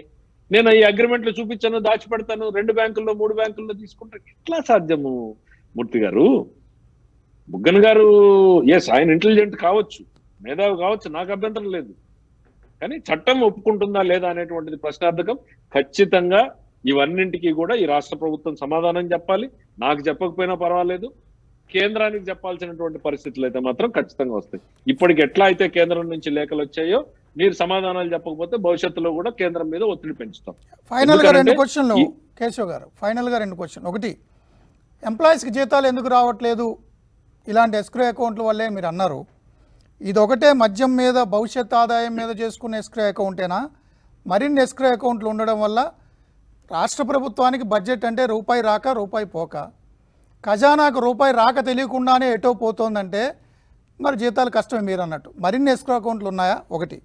నేను ఈ అగ్రిమెంట్లు చూపించాను దాచిపెడతాను రెండు బ్యాంకుల్లో మూడు బ్యాంకుల్లో తీసుకుంటాను ఎట్లా సాధ్యము మూర్తి గారు బుగ్గన్ గారు ఎస్ ఆయన ఇంటెలిజెంట్ కావచ్చు మేధావి కావచ్చు నాకు అభ్యంతరం లేదు కానీ చట్టం ఒప్పుకుంటుందా లేదా అనేటువంటిది ప్రశ్నార్థకం ఖచ్చితంగా ఇవన్నింటికి కూడా ఈ రాష్ట్ర ప్రభుత్వం సమాధానం చెప్పాలి నాకు చెప్పకపోయినా పర్వాలేదు కేంద్రానికి చెప్పాల్సినటువంటి పరిస్థితులు అయితే మాత్రం ఖచ్చితంగా వస్తాయి ఇప్పటికి ఎట్లా అయితే కేంద్రం నుంచి లేఖలు వచ్చాయో మీరు సమాధానాలు చెప్పకపోతే భవిష్యత్తులో కూడా కేంద్రం మీద ఒత్తిడి పెంచుతాం ఫైనల్ గా రెండు ఎందుకంటే క్వశ్చన్లు ఈ- కేశవ్ గారు ఫైనల్ గా రెండు క్వశ్చన్ ఒకటి ఎంప్లాయీస్కి జీతాలు ఎందుకు రావట్లేదు ఇలాంటి ఎస్క్రో అకౌంట్ల వల్లే మీరు అన్నారు ఇది ఒకటే మద్యం మీద భవిష్యత్ ఆదాయం మీద చేసుకునే ఎస్క్రో అకౌంటేనా మరిన్ని ఎస్క్రో అకౌంట్లు ఉండడం వల్ల రాష్ట్ర ప్రభుత్వానికి బడ్జెట్ అంటే రూపాయి రాక రూపాయి పోక ఖజానాకు రూపాయి రాక తెలియకుండానే ఎటో పోతోందంటే మరి జీతాలు కష్టమే మీరు అన్నట్టు మరిన్ని ఎస్క్రో అకౌంట్లు ఉన్నాయా ఒకటి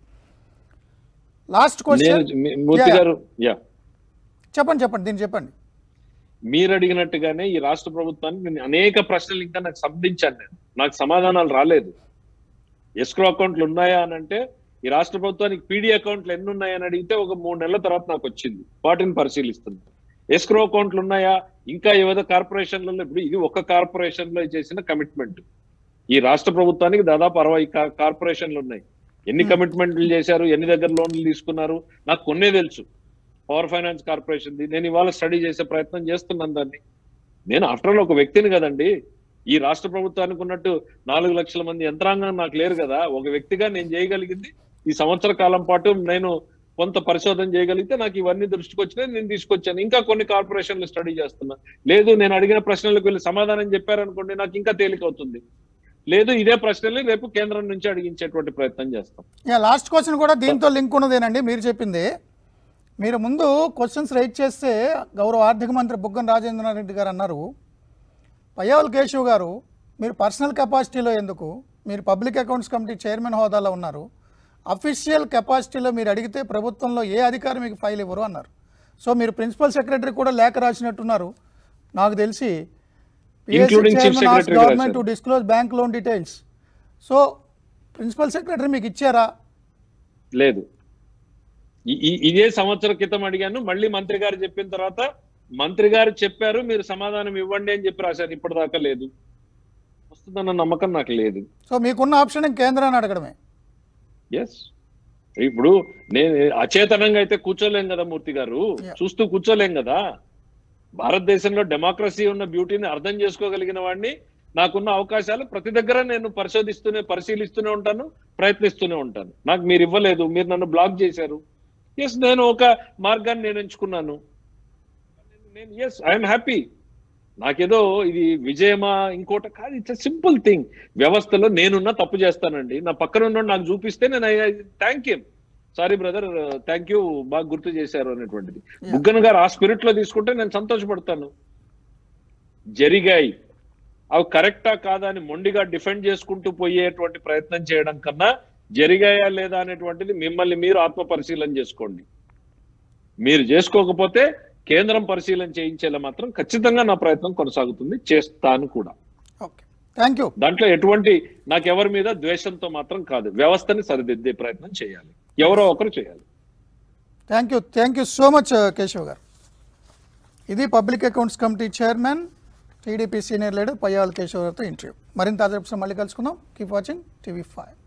లాస్ట్ నేను క్వశ్చన్ మీ- మూర్తి Yeah. గారు యా చెప్పండి చెప్పండి దీన్ని చెప్పండి మీరు అడిగినట్టుగానే ఈ రాష్ట్ర ప్రభుత్వానికి నేను అనేక ప్రశ్నలు ఇంకా నాకు సంధించాను నేను నాకు సమాధానాలు రాలేదు ఎస్క్రో అకౌంట్లు ఉన్నాయా అని అంటే ఈ రాష్ట్ర ప్రభుత్వానికి పీడీ అకౌంట్లు ఎన్ని ఉన్నాయని అడిగితే ఒక మూడు నెలల తర్వాత నాకు వచ్చింది వాటిని పరిశీలిస్తుంది ఎస్క్రో అకౌంట్లు ఉన్నాయా ఇంకా ఏదో కార్పొరేషన్లలో ఇప్పుడు ఇది ఒక కార్పొరేషన్ లో చేసిన కమిట్మెంట్ ఈ రాష్ట్ర ప్రభుత్వానికి దాదాపు అరవై కా- కార్పొరేషన్లు ఉన్నాయి ఎన్ని కమిట్మెంట్లు చేశారు ఎన్ని దగ్గర లోన్లు తీసుకున్నారు నాకు కొన్నే తెలుసు పవర్ ఫైనాన్స్ కార్పొరేషన్ నేను ఇవాళ స్టడీ చేసే ప్రయత్నం చేస్తున్నాను దాన్ని నేను ఆఫ్టర్ ఆల్ ఒక వ్యక్తిని కదండి ఈ రాష్ట్ర ప్రభుత్వానికి ఉన్నట్టు నాలుగు లక్షల మంది యంత్రాంగం నాకు లేరు కదా ఒక వ్యక్తిగా నేను చేయగలిగింది ఈ సంవత్సర కాలం పాటు నేను కొంత పరిశోధన చేయగలిగితే నాకు ఇవన్నీ దృష్టికి వచ్చినాయి నేను తీసుకొచ్చాను ఇంకా కొన్ని కార్పొరేషన్లు స్టడీ చేస్తున్నా లేదు నేను అడిగిన ప్రశ్నలకు వెళ్ళి సమాధానం చెప్పారనుకోండి నాకు ఇంకా తేలిక అవుతుంది లేదు ఇదే ప్రశ్నల్ని రేపు కేంద్రం నుంచి అడిగించేటువంటి ప్రయత్నం చేస్తాం యా లాస్ట్ క్వశ్చన్ కూడా దీంతో లింక్ ఉన్నదేనండి మీరు చెప్పింది మీరు ముందు క్వశ్చన్స్ రైట్ చేస్తే గౌరవ ఆర్థిక మంత్రి బుగ్గన రాజేంద్రనాథ్ రెడ్డి గారు అన్నారు పయ్యావల్ కేశవ్ గారు మీరు పర్సనల్ కెపాసిటీలో ఎందుకు మీరు పబ్లిక్ అకౌంట్స్ కమిటీ చైర్మన్ హోదాలో ఉన్నారు అఫీషియల్ కెపాసిటీలో మీరు అడిగితే ప్రభుత్వంలో ఏ అధికారి మీకు ఫైల్ ఇవ్వరు అన్నారు సో మీరు ప్రిన్సిపల్ సెక్రటరీ కూడా లేఖ రాసినట్టున్నారు నాకు తెలిసి Including chief secretary government to రాశారు. Disclose bank loan details so principal secretary మీకు ఇచ్చారా లేదు ఈ- ఈ- ఇదే సంవత్సరం క్రితం అడిగాను మళ్ళీ మంత్రి గారు చెప్పిన తర్వాత మంత్రి గారు చెప్పారు మీరు సమాధానం ఇవ్వండి అని చెప్పి రాశారు ఇప్పటిదాకా లేదు వస్తుందన్న నమ్మకం నాకు లేదు సో మీకున్న ఆప్షన్ కేంద్రాన్ని అడగడమే ఎస్ ఇప్పుడు నేను అచేతనంగా అయితే కూర్చోలేం కదా మూర్తి గారు Yeah. చూస్తూ కూర్చోలేం కదా భారతదేశంలో డెమోక్రసీ ఉన్న బ్యూటీని అర్థం చేసుకోగలిగిన వాడిని నాకున్న అవకాశాలు ప్రతి దగ్గర నేను పరిశోధిస్తూనే పరిశీలిస్తూనే ఉంటాను ప్రయత్నిస్తూనే ఉంటాను నాకు మీరు ఇవ్వలేదు మీరు నన్ను బ్లాక్ చేశారు ఎస్ నేను ఒక మార్గాన్ని నేను ఎంచుకున్నాను నేను ఎస్ ఐఎమ్ హ్యాపీ నాకేదో ఇది విజయమా ఇంకోట కాదు ఇట్స్ సింపుల్ థింగ్ వ్యవస్థలో నేనున్న తప్పు చేస్తానండి నా పక్కన ఉన్న నాకు చూపిస్తే నేను thank you sorry brother thank you బాగా గుర్తు చేశారు అనేటువంటిది బుగ్గన్ గారు ఆ స్పిరిట్ లో తీసుకుంటే నేను సంతోషపడతాను జరిగాయి అవి కరెక్టా కాదా అని మొండిగా డిఫెండ్ చేసుకుంటూ పోయేటువంటి ప్రయత్నం చేయడం కన్నా జరిగాయా లేదా అనేటువంటిది మిమ్మల్ని మీరు ఆత్మ పరిశీలన చేసుకోండి మీరు చేసుకోకపోతే కేంద్రం పరిశీలన చేయించేలా మాత్రం ఖచ్చితంగా నా ప్రయత్నం కొనసాగుతుంది చేస్తాను కూడా ఓకే థ్యాంక్ యూ దాంట్లో ఎటువంటి నాకు ఎవరి మీద ద్వేషంతో మాత్రం కాదు వ్యవస్థని సరిదిద్దే ప్రయత్నం చేయాలి ఎవరో ఒకరు చేయాలి thank you thank you so much Keshav గారు ఇది public accounts committee chairman TDP senior leader Payyavula Keshav గారితో ఇంటర్వ్యూ మరింత అదృష్టం మళ్ళీ కలుసుకుందాం కీప్ వాచింగ్ టీవీ ఫైవ్